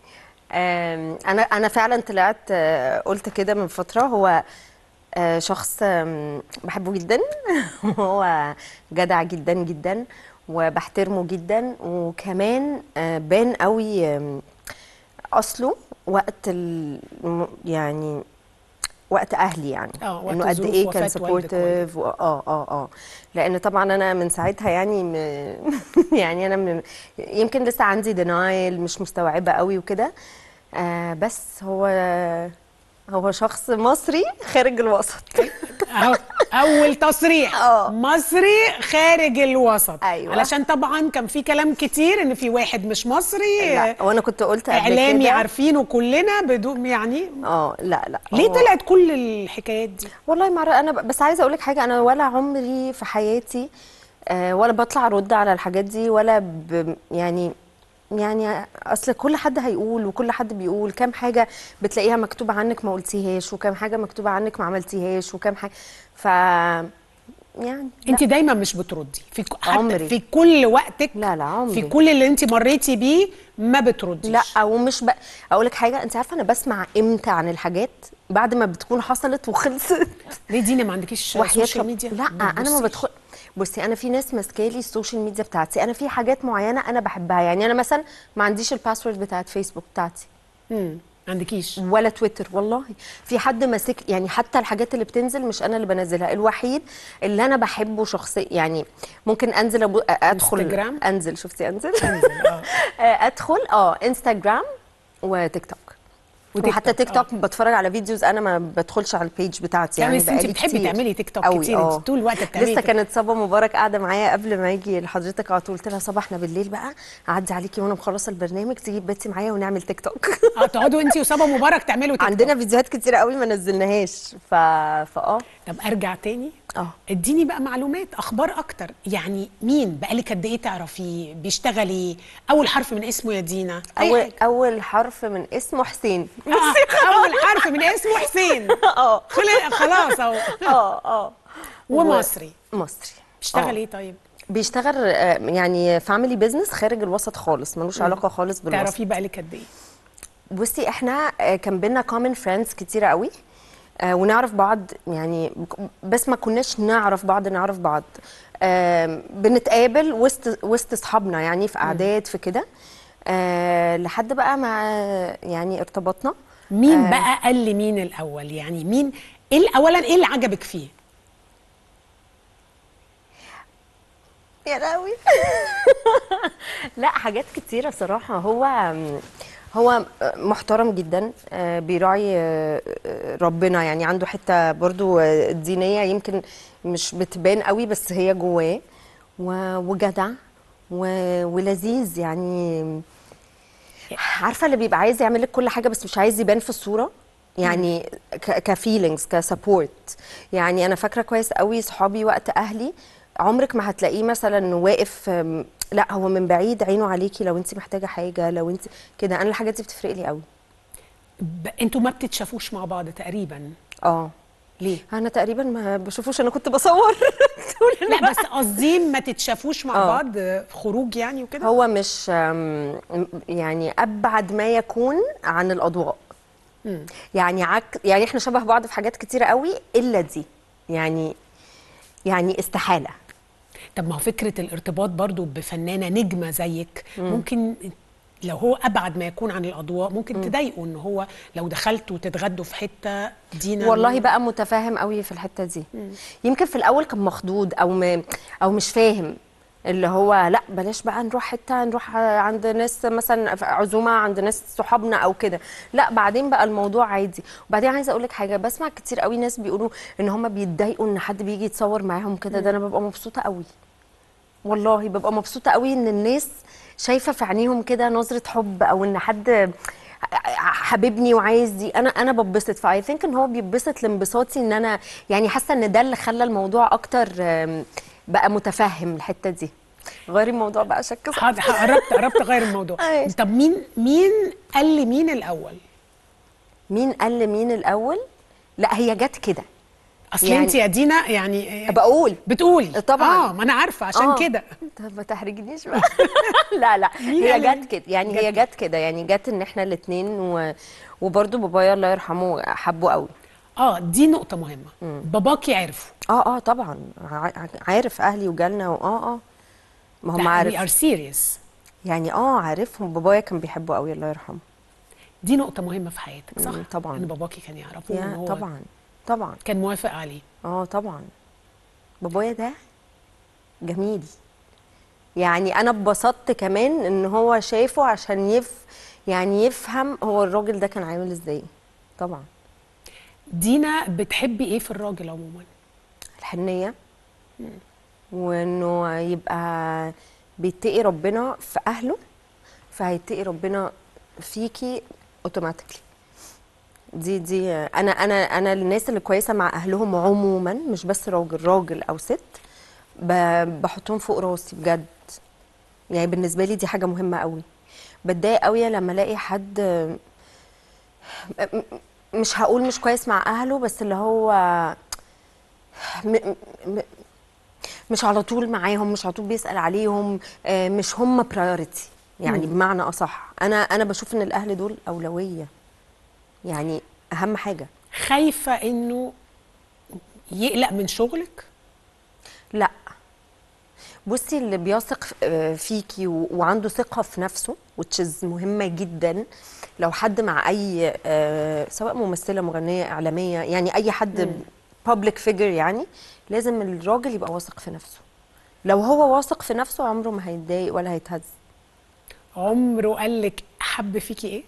آم، انا انا فعلا طلعت آه، قلت كده من فتره هو آه، شخص آم، بحبه جدا وهو جدع جدا جدا وبحترمه جدا وكمان آه، بان قوي آم، اصله وقت ال يعني وقت اهلي يعني آه، وقت انه قد ظروف ايه كان وفاة والدك سبورتيف اه اه اه لان طبعا انا من ساعتها يعني م... يعني انا من... يمكن لسه عندي دينايل مش مستوعبه قوي وكده آه بس هو هو شخص مصري خارج الوسط أهو اول تصريح آه. مصري خارج الوسط أيوة. علشان طبعا كان في كلام كتير ان في واحد مش مصري لا وانا كنت قلت قبل اعلامي كده عارفينه كلنا بدون يعني اه لا لا ليه هو- طلعت كل الحكايات دي والله ما أعرف- انا ب- بس عايزه اقول لك حاجه انا ولا عمري في حياتي آه، ولا بطلع ارد على الحاجات دي ولا ب يعني يعني اصل كل حد هيقول وكل حد بيقول كام حاجه بتلاقيها مكتوبه عنك ما قلتيهاش وكام حاجه مكتوبه عنك ما عملتيهاش وكام حاجه ف يعني انت دايما مش بتردي في ك- حتى عمري. في كل وقتك لا لا عمري في كل اللي انت مريتي بيه ما بترديش لا ومش ب... اقول لك حاجه انت عارفه انا بسمع امتى عن الحاجات بعد ما بتكون حصلت وخلصت ليه دينا ما عندكيش وحياة سوشيال رب- ميديا لا انا ما بتبصيش؟ بدخل بصي انا في ناس ماسكالي السوشيال ميديا بتاعتي انا في حاجات معينه انا بحبها يعني انا مثلا ما عنديش الباسورد بتاعت فيسبوك بتاعتي مم. عندكيش ولا تويتر والله في حد ماسك يعني حتى الحاجات اللي بتنزل مش انا اللي بنزلها الوحيد اللي انا بحبه شخصيا يعني ممكن انزل أبو ادخل انستجرام؟ انزل شفتي انزل انزل اه ادخل اه انستجرام وتيك توك وتيك وحتى توك، تيك توك بتفرج على فيديوز انا ما بدخلش على البيج بتاعتي يعني يعني بس انت بقالي بتحبي كتير. تعملي تيك توك أوي، كتير آه. انت طول الوقت بتعملي لسه تيك كانت صبا مبارك قاعده معايا قبل ما اجي لحضرتك على طول قلت لها صبا احنا بالليل بقى اعدي عليكي وانا مخلصه البرنامج تيجي تباتي معايا ونعمل تيك توك اه تقعدوا انت وصبا مبارك تعملوا تيك عندنا فيديوهات كتير قوي ما نزلناهاش ف فاه طب ارجع تاني اه اديني بقى معلومات اخبار اكتر يعني مين بقالك قد ايه تعرفيه بيشتغل ايه اول حرف من اسمه يا دينا أي اول حاجة. اول حرف من اسمه حسين آه، اول حرف من اسمه حسين اه خلق خلاص اهو اه اه ومصري مصري بيشتغل آه. ايه طيب بيشتغل آه، يعني فاميلي بيزنس خارج الوسط خالص ملوش علاقه خالص بالوسط تعرفيه بقالك قد ايه بصي احنا آه، كان بينا كومن فريندز كتيرة قوي آه، ونعرف بعض يعني بس ما كناش نعرف بعض نعرف بعض آم، بنتقابل وسط وسط اصحابنا يعني في قعدات في كده آه، لحد بقى ما يعني ارتبطنا مين آه. بقى قال لي مين الاول يعني مين ايه ال- اولا ايه اللي عجبك فيه يا لهوي لا حاجات كتيرة صراحة هو هو محترم جدا آه، بيراعي آه، ربنا يعني عنده حتة برضو آه، دينية يمكن مش بتبان قوي بس هي جواه و- وجدع و- ولذيذ يعني عارفة اللي بيبقى عايز يعمل لك كل حاجة بس مش عايز يبان في الصورة يعني كفيلينجز كسبورت يعني انا فاكره كويس قوي صحابي وقت اهلي عمرك ما هتلاقيه مثلا واقف أم، لا هو من بعيد عينه عليكي لو انت محتاجه حاجه لو انت كده انا الحاجات دي بتفرق لي قوي ب... انتوا ما بتتشافوش مع بعض تقريبا اه ليه انا تقريبا ما بشوفوش انا كنت بصور لا بس قصدي ما تتشافوش مع آه. بعض في خروج يعني وكده هو مش أم، يعني ابعد ما يكون عن الاضواء مم. يعني عك يعني احنا شبه بعض في حاجات كتيره قوي الا دي يعني يعني استحاله طب ما هو فكره الارتباط برضو بفنانه نجمه زيك ممكن لو هو ابعد ما يكون عن الاضواء ممكن تضايقه ان هو لو دخلتوا تتغدوا في حته دينا والله بقى متفاهم قوي في الحته دي يمكن في الاول كان مخضوض او م... او مش فاهم اللي هو لا بلاش بقى نروح حته نروح عند ناس مثلا في عزومه عند ناس صحابنا او كده لا بعدين بقى الموضوع عادي وبعدين عايزه اقول لك حاجه بسمع كتير قوي ناس بيقولوا ان هم بيتضايقوا ان حد بيجي يتصور معاهم كده ده انا ببقى مبسوطه قوي والله ببقى مبسوطه قوي ان الناس شايفه في عينيهم كده نظره حب او ان حد حبيبني وعايز دي انا انا ببسط فاي ثينك ان هو بيتبسط لانبساطي ان انا يعني حاسه ان ده اللي خلى الموضوع اكتر آم، بقى متفهم الحته دي غيري الموضوع بقى شك صح. حاضر قربت قربت اغير الموضوع أيوة. طب مين مين قال لي مين الاول مين قال لمين الاول لا هي جت كده اصل يعني- انت يا دينا يعني بقول بتقولي طبعا اه ما انا عارفه عشان آه. كده طب ما تحرجنيش بقى لا لا مين هي قال جت كده يعني هي جت كده يعني جت ان احنا الاثنين و... وبرده بابايا الله يرحمه حبه قوي اه دي نقطه مهمه باباكي عرفوا اه اه طبعا ع- عارف اهلي وجالنا واه اه ما هم وي عارف ار سيريس يعني اه عارفهم بابايا كان بيحبه قوي الله يرحمه دي نقطه مهمه في حياتك صح مم، طبعاً. ان باباكي كان يعرفه يا وإن هو طبعا طبعا كان موافق عليه اه طبعا بابايا ده جميل يعني انا اتبسطت كمان ان هو شايفه عشان يف يعني يفهم هو الراجل ده كان عامل ازاي طبعا دينا بتحبي ايه في الراجل عموما الحنيه وانه يبقى بيتقي ربنا في اهله فهيتقي ربنا فيكي اوتوماتيكلي دي دي انا انا انا الناس اللي كويسه مع اهلهم عموما مش بس راجل راجل او ست ب- بحطهم فوق راسي بجد يعني بالنسبه لي دي حاجه مهمه قوي بتضايق قوي لما الاقي حد م- م- مش هقول مش كويس مع اهله بس اللي هو م- م- مش على طول معاهم مش على طول بيسأل عليهم آه، مش هم برايورتي يعني مم. بمعنى اصح انا انا بشوف ان الاهل دول اولويه يعني اهم حاجه خايفه انه يقلق من شغلك لا بصي اللي بيثق آه، فيكي و- وعنده ثقة في نفسه which is مهمة جدا لو حد مع أي آه، سواء ممثلة مغنية إعلامية يعني أي حد public figure يعني لازم الراجل يبقى واثق في نفسه لو هو واثق في نفسه عمره ما هيتضايق ولا هيتهز عمره قال لك حب فيكي ايه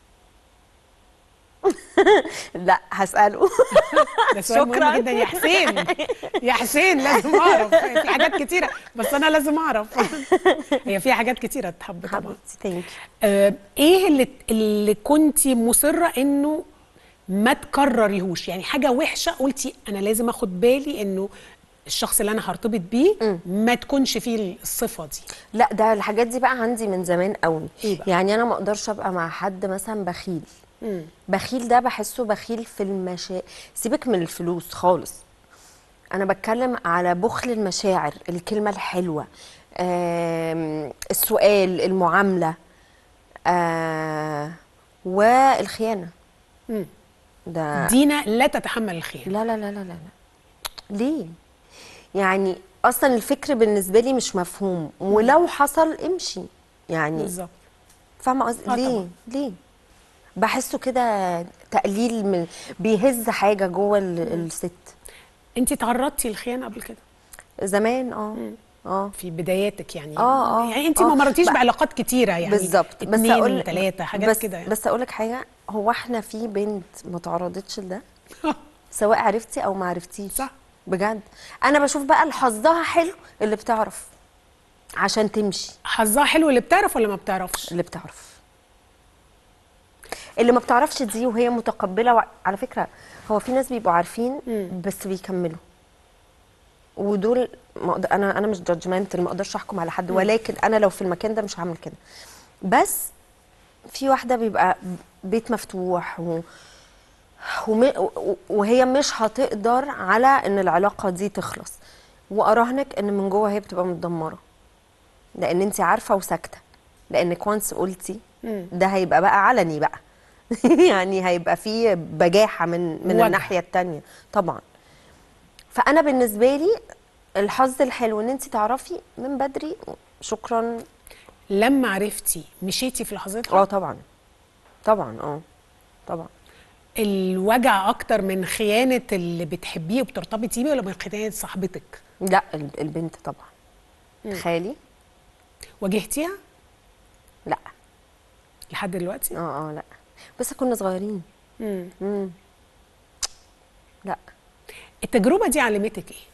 لا هسأله ده سؤال مهم جدا يا حسين يا حسين لازم اعرف في حاجات كتيره بس انا لازم اعرف هي في حاجات كتيره تحب طبعا حبيبتي ثانك آه، ايه اللي اللي كنتي مصره انه ما تكرريهوش يعني حاجه وحشه قلتي انا لازم اخد بالي انه الشخص اللي انا هرتبط بيه ما تكونش فيه الصفه دي لا ده الحاجات دي بقى عندي من زمان قوي إيه بقى؟ يعني انا ما اقدرش ابقى مع حد مثلا بخيل بخيل ده بحسه بخيل في المشا سيبك من الفلوس خالص انا بتكلم على بخل المشاعر الكلمه الحلوه آم، السؤال المعامله آه، والخيانه مم. ده دينا لا تتحمل الخيانه لا لا لا لا لا لا. ليه يعني اصلا الفكر بالنسبه لي مش مفهوم ولو حصل امشي يعني بالظبط فاهمه قصدي آه ليه طبعاً. ليه بحسه كده تقليل من بيهز حاجه جوه ال- الست انت تعرضتي للخيانه قبل كده زمان اه اه في بداياتك يعني اه اه يعني انت آه. ما مرتيش بقى- بعلاقات كتيره يعني بالظبط بس اتنين اقول تلاته حاجات بس كده يعني. بس اقول لك حاجه هو احنا في بنت ما تعرضتش لده سواء عرفتي او ما عرفتيش صح. بجد انا بشوف بقى اللي حظها حلو اللي بتعرف عشان تمشي حظها حلو اللي بتعرف ولا ما بتعرفش اللي بتعرف اللي ما بتعرفش دي وهي متقبله وع- على فكره هو في ناس بيبقوا عارفين بس بيكملوا ودول ما أقدر- انا انا مش جادجمنتال ما اقدرش احكم على حد ولكن انا لو في المكان ده مش هعمل كده بس في واحده بيبقى بيت مفتوح و وم... و- وهي مش هتقدر على ان العلاقه دي تخلص واراهنك ان من جوه هي بتبقى متدمره لان انت عارفه وساكته لانك وانس قلتي ده هيبقى بقى علني بقى يعني هيبقى فيه بجاحه من من وجع. الناحيه التانية طبعا فانا بالنسبه لي الحظ الحلو ان انت تعرفي من بدري شكرا لما عرفتي مشيتي في لحظتها اه طبعا طبعا اه طبعا الوجع اكتر من خيانه اللي بتحبيه وبترتبطي بيه ولا من خيانه صاحبتك لا ال- البنت طبعا خالي واجهتيها لا لحد دلوقتي اه اه لا بس كنا صغيرين مم. مم. لا التجربه دي علمتك ايه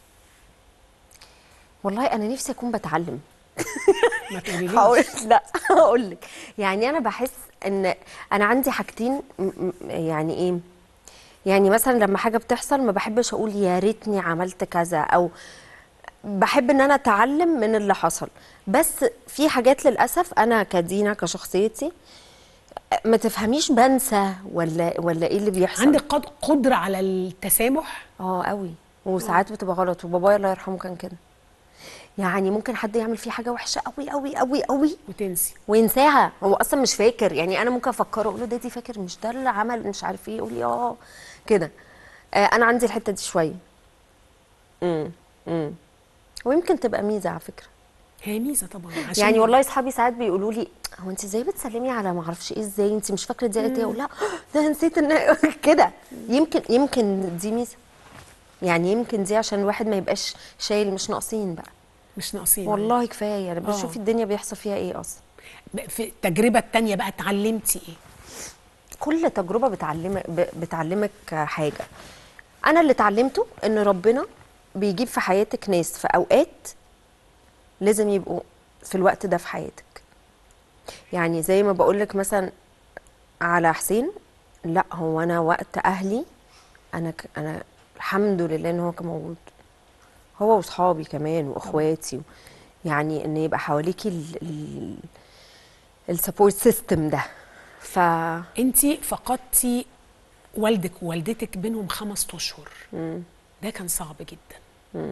والله انا نفسي اكون بتعلم ما تقوليليش هقول لا هقول لك يعني انا بحس ان انا عندي حاجتين م- م- يعني ايه يعني مثلا لما حاجه بتحصل ما بحبش اقول يا ريتني عملت كذا او بحب ان انا اتعلم من اللي حصل بس في حاجات للاسف انا كدينا كشخصيتي ما تفهميش بنسى ولا ولا ايه اللي بيحصل عندك قد- قدره على التسامح اه قوي وساعات بتبقى غلط وبابايا الله يرحمه كان كده يعني ممكن حد يعمل فيه حاجه وحشه قوي قوي قوي قوي وتنسي وينساها هو اصلا مش فاكر يعني انا ممكن افكره اقول له ده دي فاكر مش ده اللي عمل مش عارف ايه يقول لي اه كده آه انا عندي الحته دي شويه امم امم ويمكن تبقى ميزه على فكره هي ميزه طبعا عشان يعني والله اصحابي ساعات بيقولوا لي هو انت ازاي بتسلمي على ما اعرفش ايه ازاي انت مش فاكره دي قالت ايه اقول لا ده أنا نسيت ان كده يمكن يمكن دي ميزه يعني يمكن دي عشان الواحد ما يبقاش شايل مش ناقصين بقى مش ناقصين والله كفايه انا بشوف آه. الدنيا بيحصل فيها ايه اصلا في التجربه التانية بقى اتعلمتي ايه كل تجربه بتعلمك ب- بتعلمك حاجه انا اللي اتعلمته ان ربنا بيجيب في حياتك ناس في اوقات لازم يبقوا في الوقت ده في حياتك يعني زي ما بقولك مثلا على حسين لا هو انا وقت اهلي انا ك... انا الحمد لله ان هو كان موجود هو واصحابي كمان واخواتي يعني ان يبقى حواليكي ال... السبورت سيستم ده ف انت فقدتي والدك ووالدتك بينهم خمس اشهر ده كان صعب جدا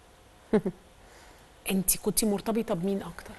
انت كنتي مرتبطه بمين اكتر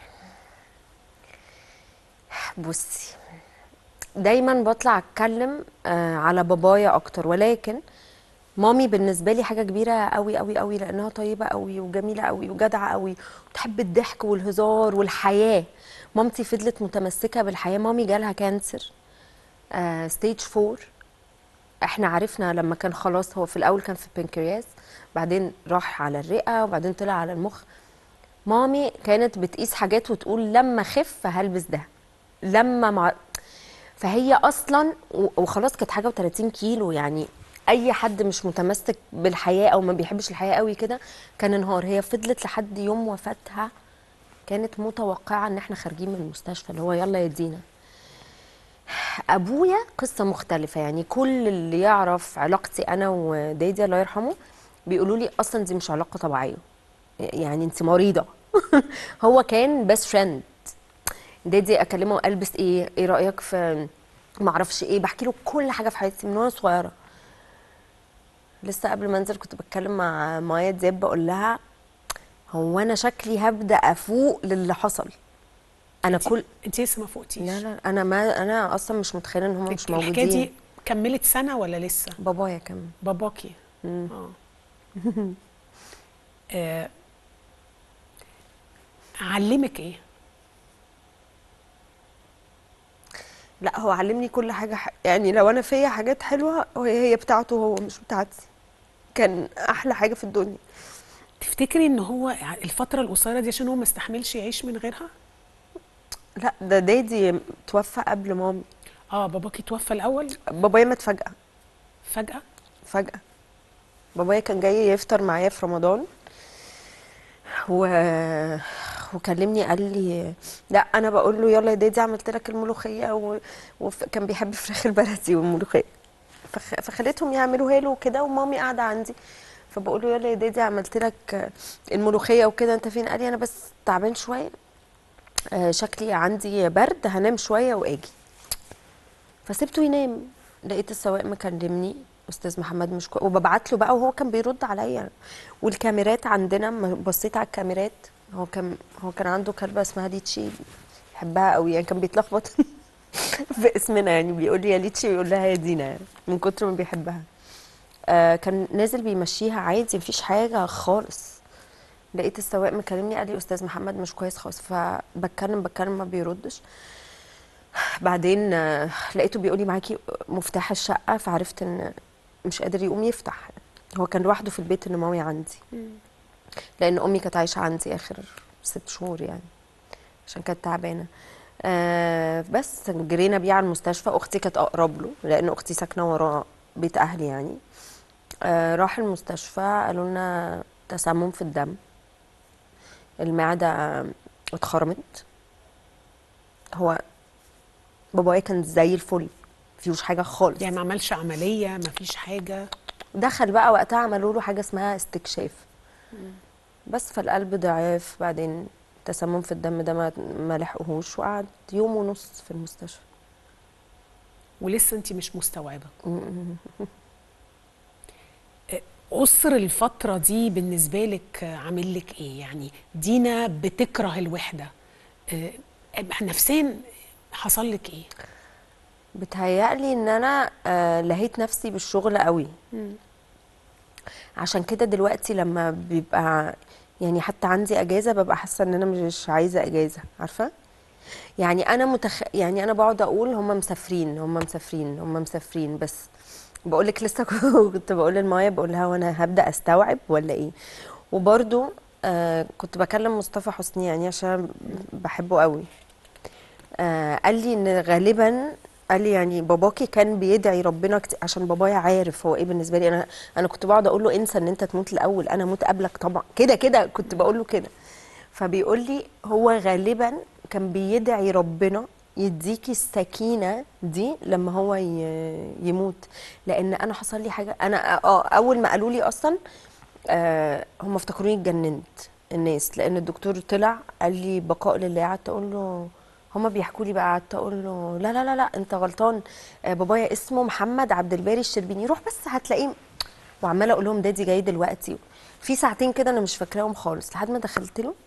بصي دايما بطلع اتكلم آه على بابايا اكتر ولكن مامي بالنسبه لي حاجه كبيره قوي قوي قوي لانها طيبه قوي وجميله قوي وجدعه قوي وتحب الضحك والهزار والحياه مامتي فضلت متمسكه بالحياه مامي جالها كانسر آه ستيج 4 احنا عرفنا لما كان خلاص هو في الاول كان في البنكرياس بعدين راح على الرئه وبعدين طلع على المخ مامي كانت بتقيس حاجات وتقول لما اخف هلبس ده لما مع... فهي اصلا و- وخلاص كانت حاجه و30 كيلو يعني اي حد مش متمسك بالحياه او ما بيحبش الحياه قوي كده كان انهار هي فضلت لحد يوم وفاتها كانت متوقعه ان احنا خارجين من المستشفى اللي هو يلا يدينا ابويا قصه مختلفه يعني كل اللي يعرف علاقتي انا ودادي الله يرحمه بيقولوا لي اصلا دي مش علاقه طبيعيه يعني انت مريضه هو كان بيست فريند دادي اكلمه البس ايه ايه رايك في ما اعرفش ايه بحكي له كل حاجه في حياتي من وانا صغيره لسه قبل ما انزل كنت بتكلم مع مايا دياب بقول لها هو انا شكلي هبدا افوق للي حصل انا كل انت لسه ما فوقتيش لا لا انا ما انا اصلا مش متخيله ان هم مش موجودين الحكايه دي كملت سنه ولا لسه بابايا كمان باباكي اه آه، علمك ايه لا هو علمني كل حاجه ح... يعني لو انا فيا حاجات حلوه هي هي بتاعته هو مش بتاعتي كان احلى حاجه في الدنيا تفتكري ان هو الفتره القصيره دي عشان هو ما استحملش يعيش من غيرها لا ده دادي توفى قبل مامي اه باباكي توفى الاول بابايا مات فجاه فجاه فجاه بابايا كان جاي يفطر معايا في رمضان و... وكلمني قال لي لا انا بقول له يلا يا دادي عملت لك الملوخيه و... وكان بيحب فراخ البلدي والملوخيه فخ... فخليتهم يعملوها له وكده ومامي قاعده عندي فبقول له يلا يا دادي عملت لك الملوخيه وكده انت فين قال لي انا بس تعبان شويه آه، شكلي عندي برد هنام شويه واجي فسبته ينام لقيت السواق مكلمني استاذ محمد مش كويس وببعت له بقى وهو كان بيرد عليا والكاميرات عندنا لما بصيت على الكاميرات هو كان هو كان عنده كلبه اسمها ليتشي بحبها قوي يعني كان بيتلخبط في اسمنا يعني بيقول لي يا ليتشي ويقول لها يا دينا يعني من كتر ما بيحبها آه كان نازل بيمشيها عادي مفيش حاجه خالص لقيت السواق مكلمني قال لي استاذ محمد مش كويس خالص فبتكلم بتكلم ما بيردش بعدين آه، لقيته بيقول لي معاكي مفتاح الشقه فعرفت ان مش قادر يقوم يفتح هو كان لوحده في البيت ان مامي عندي لان امي كانت عايشه عندي اخر ست شهور يعني عشان كانت تعبانه آه بس جرينا بيه على المستشفى اختي كانت اقرب له لان اختي ساكنه ورا بيت اهلي يعني آه راح المستشفى قالوا لنا تسمم في الدم المعده اتخرمت هو بابايا كان زي الفل مفيهوش حاجه خالص يعني ما عملش عمليه ما فيش حاجه دخل بقى وقتها عملوا له حاجه اسمها استكشاف بس فالقلب ضعف بعدين تسمم في الدم ده ما ما لحقهوش وقعد يوم ونص في المستشفى ولسه انت مش مستوعبه قصر الفترة دي بالنسبة لك عامل لك ايه؟ يعني دينا بتكره الوحدة آه، نفسيا حصل لك ايه؟ بتهيألي ان انا آه، لهيت نفسي بالشغل قوي عشان كده دلوقتي لما بيبقى يعني حتى عندي اجازه ببقى حاسه ان انا مش عايزه اجازه عارفه يعني انا متخ... يعني انا بقعد اقول هم مسافرين هم مسافرين هم مسافرين بس بقول لك لسه كنت بقول لمايا بقول لها وانا هبدا استوعب ولا ايه وبرده آه كنت بكلم مصطفى حسني يعني عشان بحبه قوي آه قال لي ان غالبا قال لي يعني باباكي كان بيدعي ربنا كتير عشان بابايا عارف هو ايه بالنسبه لي انا انا كنت بقعد اقول له انسى ان انت تموت الاول انا اموت قبلك طبعا كده كده كنت بقول له كده فبيقول لي هو غالبا كان بيدعي ربنا يديكي السكينه دي لما هو ي- يموت لان انا حصل لي حاجه انا اه اول ما قالوا لي اصلا آه هم افتكروني اتجننت الناس لان الدكتور طلع قال لي بقاء لله قعدت اقول له هما بيحكوا لي بقى قعدت اقول له لا لا لا لا انت غلطان آه بابايا اسمه محمد عبد الباري الشربيني روح بس هتلاقيه وعماله اقول لهم دادي جاي دلوقتي في ساعتين كده انا مش فاكراهم خالص لحد ما دخلت له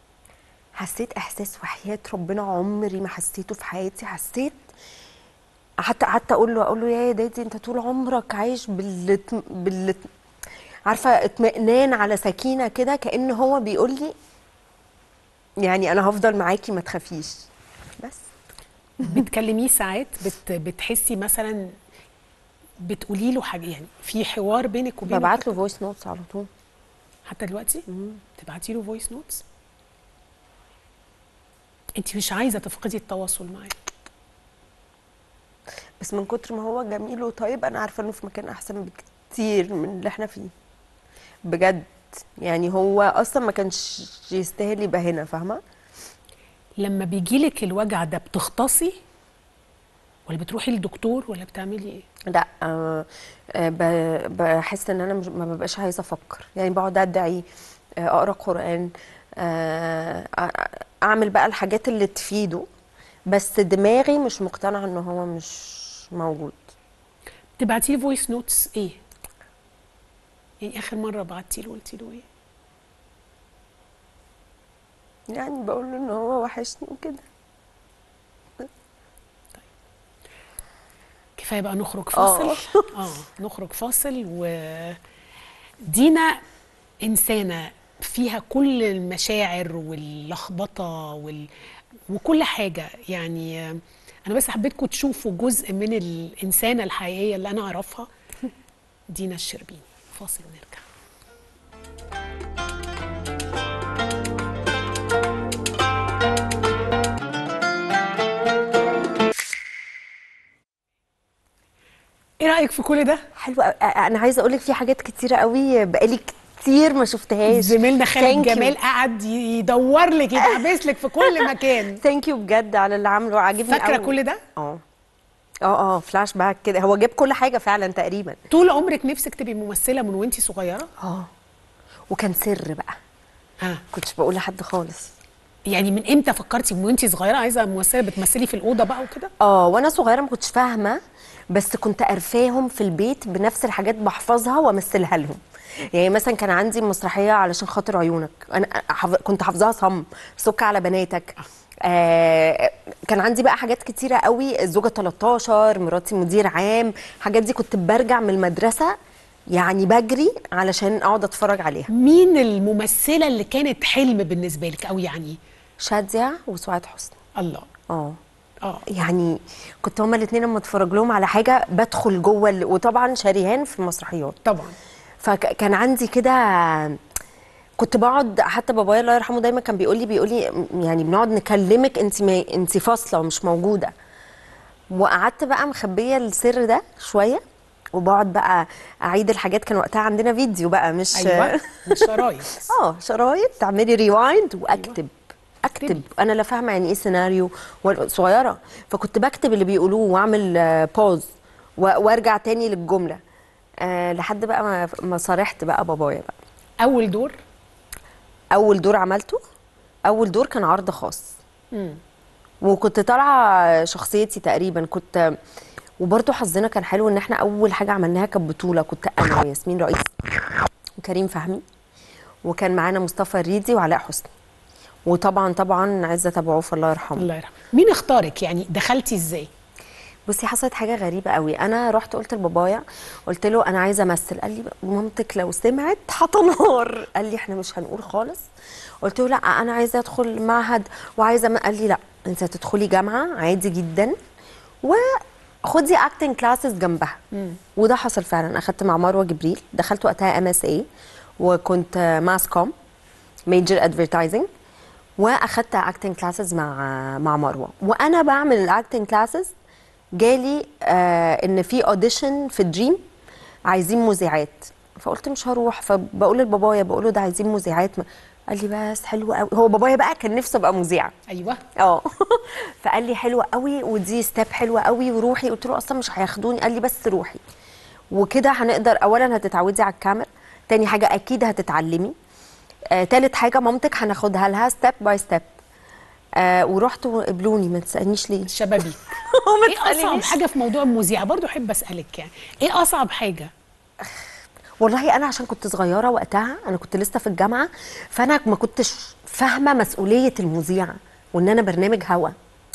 حسيت احساس وحياه ربنا عمري ما حسيته في حياتي حسيت حتى حتى اقول له اقول له يا دادي انت طول عمرك عايش بال بال عارفه اطمئنان على سكينه كده كان هو بيقول لي يعني انا هفضل معاكي ما تخافيش بس بتكلميه ساعات بت بتحسي مثلا بتقولي له حاجه يعني في حوار بينك وبينه ببعت له فويس نوتس على طول حتى دلوقتي تبعتي له فويس نوتس انت مش عايزه تفقدي التواصل معاه بس من كتر ما هو جميل وطيب انا عارفه انه في مكان احسن بكتير من اللي احنا فيه بجد يعني هو اصلا ما كانش يستاهل يبقى هنا فاهمه لما بيجيلك الوجع ده بتختصي ولا بتروحي للدكتور ولا بتعملي ايه لا آه آه ب- بحس ان انا مش ما ببقاش عايزه افكر يعني بقعد ادعي آه اقرا قران آه أ- اعمل بقى الحاجات اللي تفيده بس دماغي مش مقتنعه ان هو مش موجود تبعتي له فويس نوتس ايه يعني اخر مره بعتي له قلتي له ايه يعني بقول له ان هو وحشني وكده كفايه بقى نخرج آه. فاصل اه نخرج فاصل و دينا انسانه فيها كل المشاعر واللخبطه وال... وكل حاجه يعني آه، انا بس حبيتكم تشوفوا جزء من الانسانه الحقيقيه اللي انا اعرفها دينا الشربيني فاصل ونرجع ايه رايك في كل ده حلو أوي. انا عايزه اقول لك في حاجات كتيره قوي بقالي كتير ما شفتهاش زميلنا خالد Thank you. جمال قعد يدور لك يدعبس لك في كل مكان ثانك يو بجد على اللي عامله عاجبني فاكره قوي. كل ده اه اه اه فلاش باك كده هو جاب كل حاجه فعلا تقريبا طول عمرك نفسك تبقي ممثله من وانتي صغيره اه وكان سر بقى ها كنتش بقول لحد خالص يعني من امتى فكرتي من وانتي صغيره عايزه ممثله بتمثلي في الاوضه بقى وكده اه وانا صغيره ما كنتش فاهمه بس كنت قرفاهم في البيت بنفس الحاجات بحفظها وامثلها لهم يعني مثلا كان عندي مسرحيه علشان خاطر عيونك انا حف... كنت حافظاها صم سك على بناتك آه كان عندي بقى حاجات كتيره قوي الزوجه 13 مراتي مدير عام الحاجات دي كنت برجع من المدرسه يعني بجري علشان اقعد اتفرج عليها مين الممثله اللي كانت حلم بالنسبه لك او يعني شاديه وسعاد حسني الله اه اه يعني كنت هما الاثنين لما اتفرج لهم على حاجه بدخل جوه ال- وطبعا شريهان في المسرحيات طبعا فكان عندي كده كنت بقعد حتى بابايا الله يرحمه دايما كان بيقول لي بيقول لي يعني بنقعد نكلمك انت ما انت فاصله ومش موجوده وقعدت بقى مخبيه السر ده شويه وبقعد بقى اعيد الحاجات كان وقتها عندنا فيديو بقى مش ايوه مش شرايط اه شرايط تعملي ريوايند واكتب اكتب انا لا فاهمه يعني ايه سيناريو ولا- صغيره فكنت بكتب اللي بيقولوه واعمل آه، باوز و- وارجع تاني للجمله أه لحد بقى ما, ما صارحت بقى بابايا بقى اول دور اول دور عملته اول دور كان عرض خاص مم. وكنت طالعه شخصيتي تقريبا كنت وبرضه حظنا كان حلو ان احنا اول حاجه عملناها كانت بطوله كنت انا وياسمين رئيس وكريم فهمي وكان معانا مصطفى الريدي وعلاء حسني وطبعا طبعا عزت ابو عوف الله يرحمه الله يرحمه مين اختارك يعني دخلتي ازاي بصي حصلت حاجه غريبه قوي انا رحت قلت لبابايا قلت له انا عايزه امثل قال لي مامتك لو سمعت هتنهار قال لي احنا مش هنقول خالص قلت له لا انا عايزه ادخل معهد وعايزه م... قال لي لا انت هتدخلي جامعه عادي جدا وخدي اكتنج كلاسز جنبها وده حصل فعلا اخدت مع مروه جبريل دخلت وقتها ام اس اي وكنت ماس كوم ميجر ادفرتايزنج واخدت اكتنج كلاسز مع مع مروه وانا بعمل الاكتنج كلاسز جالي آه ان في اوديشن في دريم عايزين مذيعات فقلت مش هروح فبقول لبابايا بقول له ده عايزين مذيعات قال لي بس حلو قوي هو بابايا بقى كان نفسه ابقى مذيعه ايوه اه فقال لي حلوه قوي ودي ستيب حلوه قوي وروحي قلت له اصلا مش هياخدوني قال لي بس روحي وكده هنقدر اولا هتتعودي على الكاميرا تاني حاجه اكيد هتتعلمي آه، تالت حاجه مامتك هناخدها لها ستيب باي ستيب آه ورحت وقبلوني ما تسالنيش ليه شبابيك ما ايه اصعب تسألينيش. حاجه في موضوع المذيعه برضو احب اسالك يعني ايه اصعب حاجه والله انا عشان كنت صغيره وقتها انا كنت لسه في الجامعه فانا ما كنتش فاهمه مسؤوليه المذيعه وان انا برنامج هوا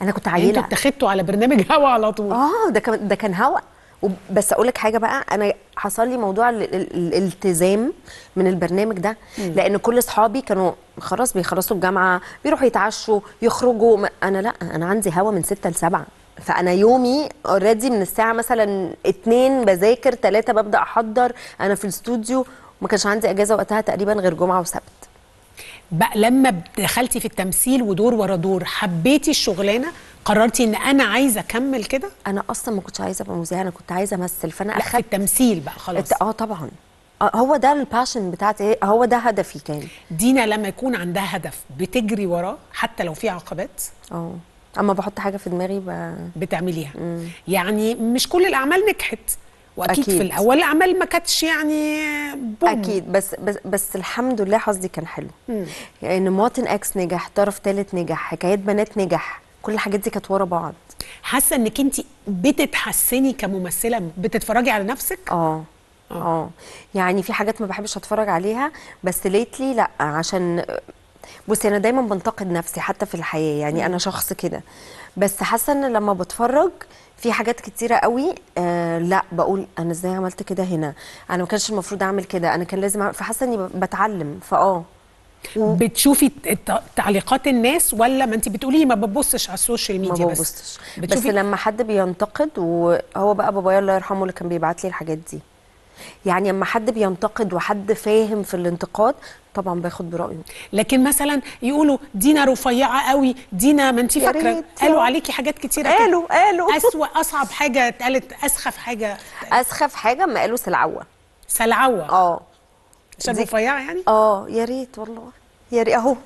انا كنت يعني انتوا عيله اتخذتوا على برنامج هوا على طول اه ده كان ده كان هوا وب- بس اقول لك حاجه بقى انا حصل لي موضوع ال- ال- الالتزام من البرنامج ده لان كل اصحابي كانوا خلاص بيخلصوا الجامعه بيروحوا يتعشوا يخرجوا ما- انا لا انا عندي هوا من 6 ل 7 فانا يومي اوريدي من الساعه مثلا 2 بذاكر 3 ببدا احضر انا في الاستوديو ما كانش عندي اجازه وقتها تقريبا غير جمعه وسبت بقى لما دخلتي في التمثيل ودور ورا دور حبيتي الشغلانه قررتي ان انا عايزه اكمل كده انا اصلا ما كنتش عايزه ابقى مذيعه انا كنت عايزه امثل فانا لا في اخدت التمثيل بقى خلاص اه طبعا آه، هو ده الباشن بتاعتي هو ده هدفي كان دينا لما يكون عندها هدف بتجري وراه حتى لو في عقبات اه اما بحط حاجه في دماغي ب... بتعمليها يعني مش كل الاعمال نجحت واكيد أكيد. في الاول الاعمال ما كانتش يعني بوم. اكيد بس بس بس الحمد لله حظي كان حلو مم. يعني مواطن اكس نجح طرف ثالث نجح حكايات بنات نجح كل الحاجات دي كانت ورا بعض حاسه انك انت بتتحسني كممثله بتتفرجي على نفسك اه اه يعني في حاجات ما بحبش اتفرج عليها بس ليتلي لا عشان بصي انا دايما بنتقد نفسي حتى في الحياه يعني انا شخص كده بس حاسه ان لما بتفرج في حاجات كتيره قوي آه لا بقول انا ازاي عملت كده هنا انا ما كانش المفروض اعمل كده انا كان لازم أعمل فحاسه اني بتعلم فاه بتشوفي الت- تعليقات الناس ولا ما انت بتقولي ما ببصش على السوشيال ما ميديا بس ببصش بس بتشوفي لما حد بينتقد وهو بقى بابايا الله يرحمه اللي كان بيبعت لي الحاجات دي يعني اما حد بينتقد وحد فاهم في الانتقاد طبعا باخد برايه لكن مثلا يقولوا دينا رفيعه قوي دينا ما انت يا فاكره ريت. قالوا عليكي حاجات كتيره كده. قالوا قالوا اسوأ اصعب حاجه اتقالت اسخف حاجه اسخف حاجه اما قالوا سلعوه سلعوه اه عشان دي- رفيعه يعني اه يا ريت والله يا ريت اهو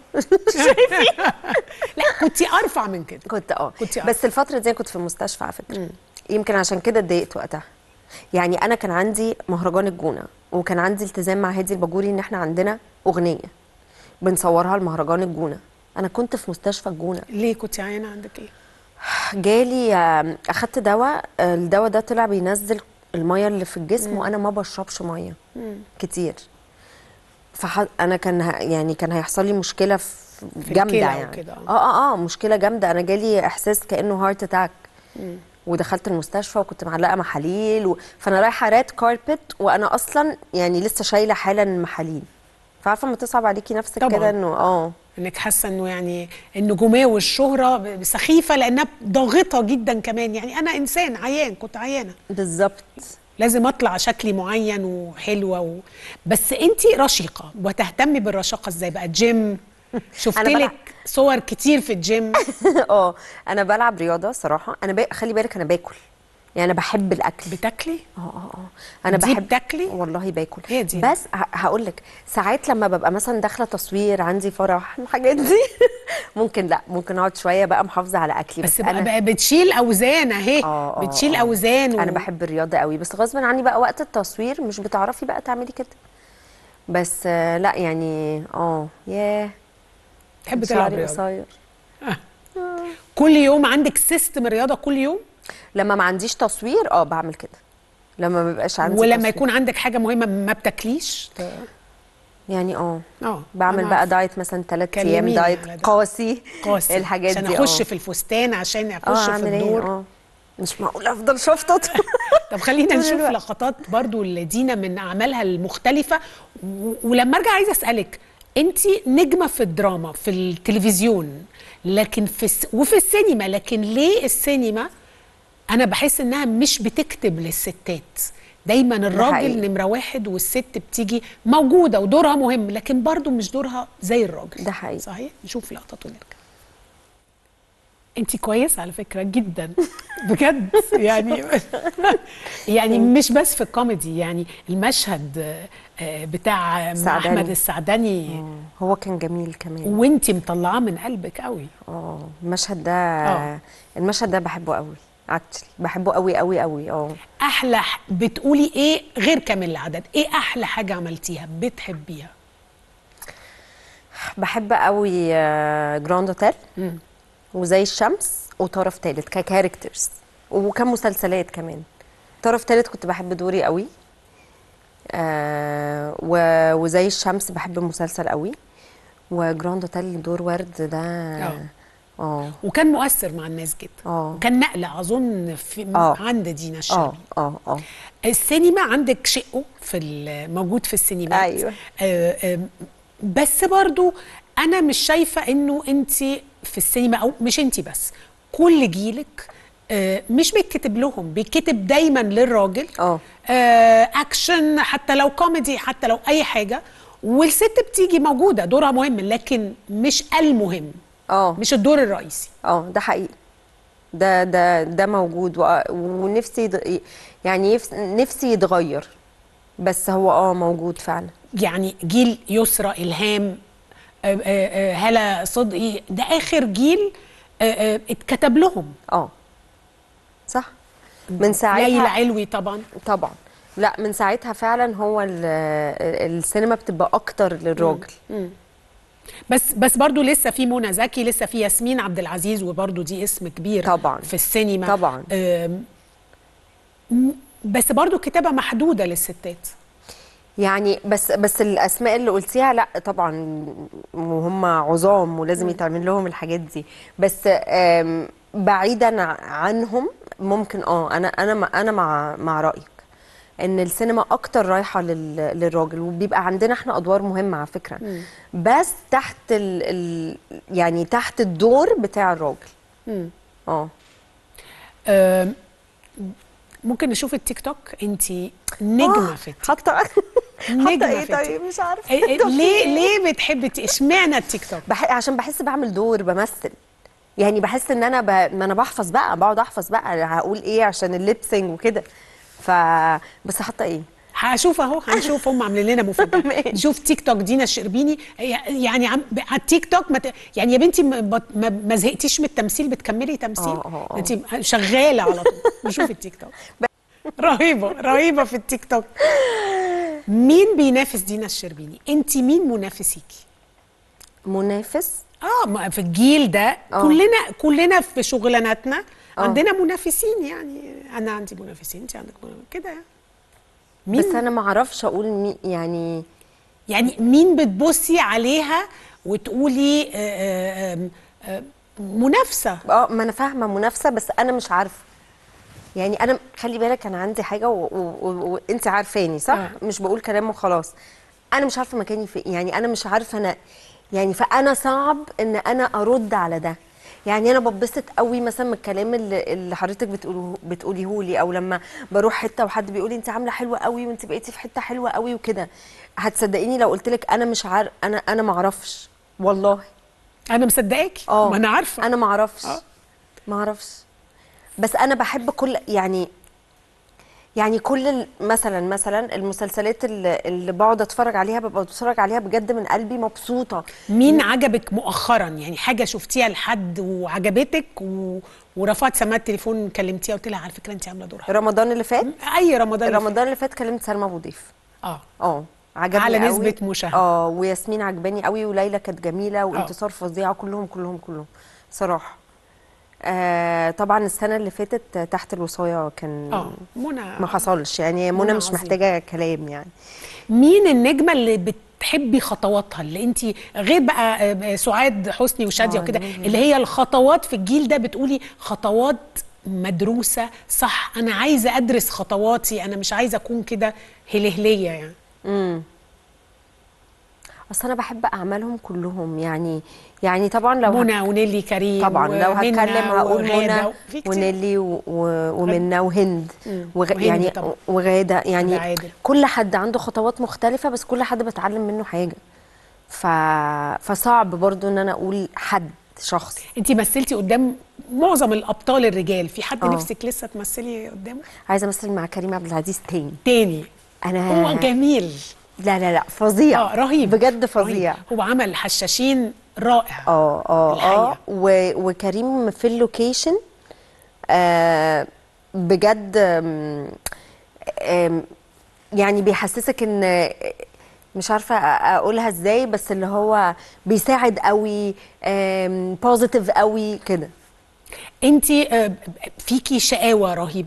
لا كنت ارفع من كده كنت اه كنت بس الفتره دي كنت في المستشفى على فكره يمكن عشان كده اتضايقت وقتها يعني انا كان عندي مهرجان الجونه وكان عندي التزام مع هادي الباجوري ان احنا عندنا اغنيه بنصورها لمهرجان الجونه انا كنت في مستشفى الجونه ليه كنت عيانه عندك ايه جالي آم، اخدت دواء آه، الدواء ده طلع بينزل الميه اللي في الجسم وانا ما بشربش ميه كتير فح... انا كان ه... يعني كان هيحصل لي مشكله في في جامده الكلى يعني وكده، آه. اه اه اه مشكله جامده انا جالي احساس كانه هارت اتاك ودخلت المستشفى وكنت معلقه محاليل و... فانا رايحه راد كاربت وانا اصلا يعني لسه شايله حالا محاليل فعارفه لما تصعب عليكي نفسك طبعاً. كده انه اه انك حاسه انه يعني النجوميه والشهره ب- سخيفه لانها ضاغطه جدا كمان يعني انا انسان عيان كنت عيانه بالظبط لازم اطلع شكلي معين وحلوه و... بس انت رشيقه وتهتمي بالرشاقه ازاي بقى جيم شفت أنا لك بلعب. صور كتير في الجيم اه انا بلعب رياضه صراحه انا با... خلي بالك انا باكل يعني انا بحب الاكل بتاكلي اه اه اه انا دي بحب بتاكلي؟ والله باكل هي دي. بس هقول لك ساعات لما ببقى مثلا داخله تصوير عندي فرح الحاجات دي ممكن لا ممكن اقعد شويه بقى محافظه على اكلي بس بس, بقى, انا بقى بتشيل اوزان اهي آه، آه، بتشيل آه. اوزان و... انا بحب الرياضه قوي بس غصب عني بقى وقت التصوير مش بتعرفي بقى تعملي كده بس آه، لا يعني اه ياه تحب شعري تلعب رياضه قصير كل يوم عندك سيستم رياضه كل يوم لما ما عنديش تصوير اه بعمل كده لما ما بيبقاش عندي ولما تصوير. يكون عندك حاجه مهمه ما بتاكليش ت- يعني اه اه بعمل أنا بقى عارفة. دايت مثلا ثلاث ايام كلميني دايت على ده. قاسي قاسي الحاجات عشان دي اخش آه. في الفستان عشان اه اخش في اعمل ايه الدور اه مش معقول افضل شفطط طب خلينا طول نشوف الوقت. لقطات برضو لدينا من اعمالها المختلفه و- ولما ارجع عايزه اسالك انت نجمه في الدراما في التلفزيون لكن في الس... وفي السينما لكن ليه السينما انا بحس انها مش بتكتب للستات دايما الراجل حقيقي. نمره واحد والست بتيجي موجوده ودورها مهم لكن برضو مش دورها زي الراجل ده حقيقي. صحيح نشوف لقطات ونرجع انت كويسه على فكره جدا بجد يعني يعني مش بس في الكوميدي يعني المشهد آه، بتاع مع سعداني. احمد السعداني هو كان جميل كمان وانت مطلعاه من قلبك قوي اه المشهد ده آه. المشهد ده بحبه قوي اكشلي بحبه قوي قوي قوي اه احلى ح- بتقولي ايه غير كامل العدد ايه احلى حاجه عملتيها بتحبيها بحب قوي آه، جراند اوتيل مم. وزي الشمس وطرف ثالث ككاركترز وكان مسلسلات كمان طرف ثالث كنت بحب دوري قوي آه و- وزي الشمس بحب المسلسل قوي وجراند اوتيل دور ورد ده آه. اه وكان مؤثر مع الناس جدا اه كان نقله اظن في آه. عند دينا اه الشربي اه اه السينما عندك شقه في ال- موجود في السينمات أيوة. آه آه بس برضو انا مش شايفه انه انت في السينما او مش انت بس كل جيلك آه مش بيتكتب لهم بيتكتب دايما للراجل اه آه اكشن حتى لو كوميدي حتى لو اي حاجه والست بتيجي موجوده دورها مهم لكن مش المهم اه مش الدور الرئيسي اه ده حقيقي ده ده ده موجود و- ونفسي يد- يعني يفس- نفسي يتغير بس هو اه موجود فعلا يعني جيل يسرى الهام آه، آه، آه، هلا صدقي ده اخر جيل آه، آه، اتكتب لهم اه صح من ساعتها ليلى علوي طبعا طبعا لا من ساعتها فعلا هو ال- السينما بتبقى اكتر للراجل مم. بس بس برضو لسه في منى زكي لسه في ياسمين عبد العزيز وبرضو دي اسم كبير طبعا في السينما طبعا آم، م- بس برضو كتابة محدودة للستات يعني بس بس الاسماء اللي قلتيها لا طبعا وهم عظام ولازم يتعمل لهم الحاجات دي بس آم، بعيدا عنهم ممكن اه انا انا مع- انا مع مع رايك ان السينما اكتر رايحه لل- للراجل وبيبقى عندنا احنا ادوار مهمه على فكره مم. بس تحت ال ال يعني تحت الدور بتاع الراجل مم. اه آم، ممكن نشوف التيك توك انت نجمة آه، في التيك حاطه نجمة ايه في التيك طيب مش عارفه إيه- إيه- طب في ليه إيه؟ ليه بتحبي التيك- اشمعنى التيك توك بح... عشان بحس بعمل دور بمثل يعني بحس ان انا ب... ما انا بحفظ بقى بقعد احفظ بقى هقول ايه عشان الليبسينج وكده ف بس حاطه ايه هشوف اهو هنشوف هم عاملين لنا مفاجاه نشوف تيك توك دينا الشربيني يعني عم على التيك توك ما ت... يعني يا بنتي ما, بط- ما, ما زهقتيش من التمثيل بتكملي تمثيل آه، آه، آه. انت شغاله على طول نشوف التيك توك رهيبه رهيبه في التيك توك مين بينافس دينا الشربيني انت مين منافسيكي منافس اه ما في الجيل ده آه. كلنا كلنا في شغلاناتنا آه. عندنا منافسين يعني انا عندي منافسين انت عندك منافسين كده يعني مين بس انا ما اعرفش اقول مي... يعني يعني مين بتبصي عليها وتقولي آه، آه، آم، آه، منافسه اه ما انا فاهمه منافسه بس انا مش عارفه يعني انا خلي بالك انا عندي حاجه وانت و... و... وانت عارفاني صح آه. مش بقول كلام وخلاص انا مش عارفه مكاني في يعني انا مش عارفه انا يعني فانا صعب ان انا ارد على ده يعني انا ببسط قوي مثلا من الكلام اللي, اللي حضرتك بتقوله بتقوليه لي او لما بروح حته وحد بيقول لي انت عامله حلوه قوي وانت بقيتي في حته حلوه قوي وكده هتصدقيني لو قلت لك انا مش عارف انا انا ما اعرفش والله انا مصدقاكي اه ما انا عارفه انا ما اعرفش آه. ما اعرفش بس انا بحب كل يعني يعني كل ال- مثلا مثلا المسلسلات اللي, اللي بقعد اتفرج عليها ببقى بتفرج عليها بجد من قلبي مبسوطه مين عجبك مؤخرا يعني حاجه شفتيها لحد وعجبتك و... ورفعت سماعه التليفون كلمتيها قلت لها على فكره انت عامله دور حلو رمضان اللي فات اي رمضان اللي رمضان اللي فات كلمت سلمى ابو ضيف اه اه عجبني على قوي. نسبة مشاهدة. اه وياسمين عجباني قوي وليلى كانت جميله وانتصار فظيعه كلهم كلهم كلهم صراحه آه طبعا السنه اللي فاتت تحت الوصايه كان اه منى ما حصلش يعني منى منى مش عظيم. محتاجه كلام يعني مين النجمه اللي بتحبي خطواتها اللي انت غير بقى آه، سعاد حسني وشاديه آه، وكده جميل. اللي هي الخطوات في الجيل ده بتقولي خطوات مدروسه صح انا عايزه ادرس خطواتي انا مش عايزه اكون كده هلهليه يعني امم اصل انا بحب اعمالهم كلهم يعني يعني طبعا لو هك- منى ونيلي كريم طبعا لو ومنى هتكلم هقول وغادة منى و- في كتير. ونيلي و- و- ومنى وهند مم. وغ... وهند يعني طبعا. وغاده يعني غادة عادل. كل حد عنده خطوات مختلفه بس كل حد بتعلم منه حاجه ف... فصعب برضو ان انا اقول حد شخص انت مثلتي قدام معظم الابطال الرجال في حد آه. نفسك لسه تمثلي قدامه عايزه امثل مع كريم عبد العزيز تاني تاني انا هو جميل لا لا لا فظيع اه رهيب بجد فظيع رهيب. هو عمل حشاشين رائع اه اه اه الحقيقة. و... وكريم في اللوكيشن آه بجد آم، آم، يعني بيحسسك ان مش عارفه أ- اقولها ازاي بس اللي هو بيساعد قوي بوزيتيف قوي كده انت فيكي شقاوه رهيبه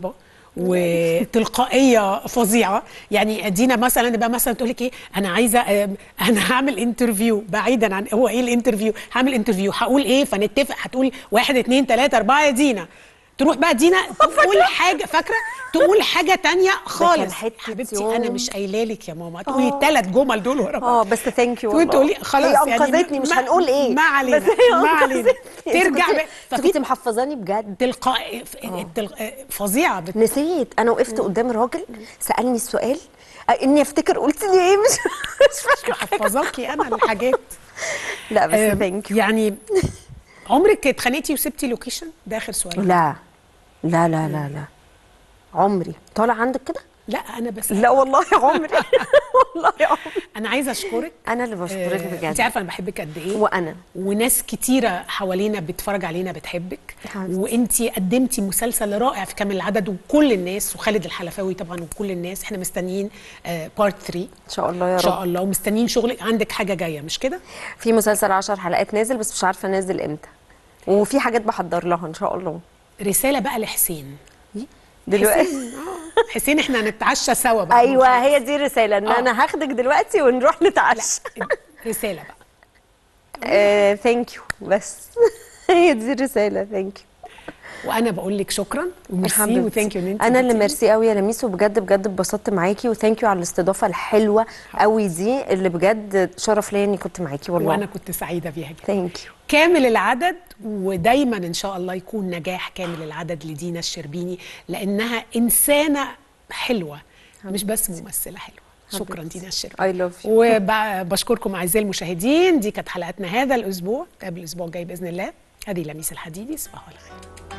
وتلقائيه فظيعه يعني دينا مثلا يبقى مثلا تقول لك ايه انا عايزه آم، انا هعمل انترفيو بعيدا عن هو ايه الانترفيو هعمل انترفيو هقول ايه فنتفق هتقول واحد اتنين تلاته اربعه يا دينا تروح بقى دينا تقول حاجه فاكره تقول حاجه تانية خالص حتة حبيبتي يوم. انا مش قايله لك يا ماما تقولي آه. الثلاث جمل دول ورا بعض اه بس ثانك يو تقولي تقولي خلاص هي انقذتني مش ما- هنقول ايه ما علينا بس هي ما علينا أنقذتني. أنت ترجع كنت- بقى- انت كنت محفظاني بجد تلقائي التل- فظيعه بت... نسيت انا وقفت قدام راجل سالني السؤال آه، اني افتكر قلت لي ايه مش مش فاكره حفظاكي انا الحاجات لا بس آم، ثانك يعني عمرك اتخانقتي وسبتي لوكيشن ده اخر سؤال لا لا لا لا لا عمري طالع عندك كده لا انا بس لا والله عمري والله عمري انا عايزه اشكرك انا اللي بشكرك آه، بجد انت عارفه انا بحبك قد ايه وانا وناس كتيره حوالينا بتتفرج علينا بتحبك حبيبتي. وانت قدمتي مسلسل رائع في كامل العدد وكل الناس وخالد الحلفاوي طبعا وكل الناس احنا مستنيين بارت 3 ان شاء الله يا ان رب شاء الله ومستنيين شغلك عندك حاجه جايه مش كده في مسلسل 10 حلقات نازل بس مش عارفه نازل امتى وفي حاجات بحضر لها ان شاء الله رساله بقى لحسين دلوقتي حسين, آه. حسين احنا هنتعشى سوا بقى ايوه هي دي رساله ان آه. انا هاخدك دلوقتي ونروح نتعشى رساله بقى ثانك يو بس هي دي الرساله ثانك يو وانا بقول لك شكرا وميرسي حبيبتي. وثانك يو ان انت انا اللي جيتي. ميرسي قوي يا لميس وبجد بجد اتبسطت معاكي وثانك يو على الاستضافه الحلوه قوي دي اللي بجد شرف ليا اني كنت معاكي والله وانا كنت سعيده بيها جدا ثانك يو كامل العدد ودايما ان شاء الله يكون نجاح كامل العدد لدينا الشربيني لانها انسانه حلوه مش بس ممثله حلوه شكرا حبيبتي. دينا الشربيني اي لاف يو وبشكركم اعزائي المشاهدين دي كانت حلقتنا هذا الاسبوع قبل الاسبوع الجاي باذن الله هذه لميس الحديدي صباح الخير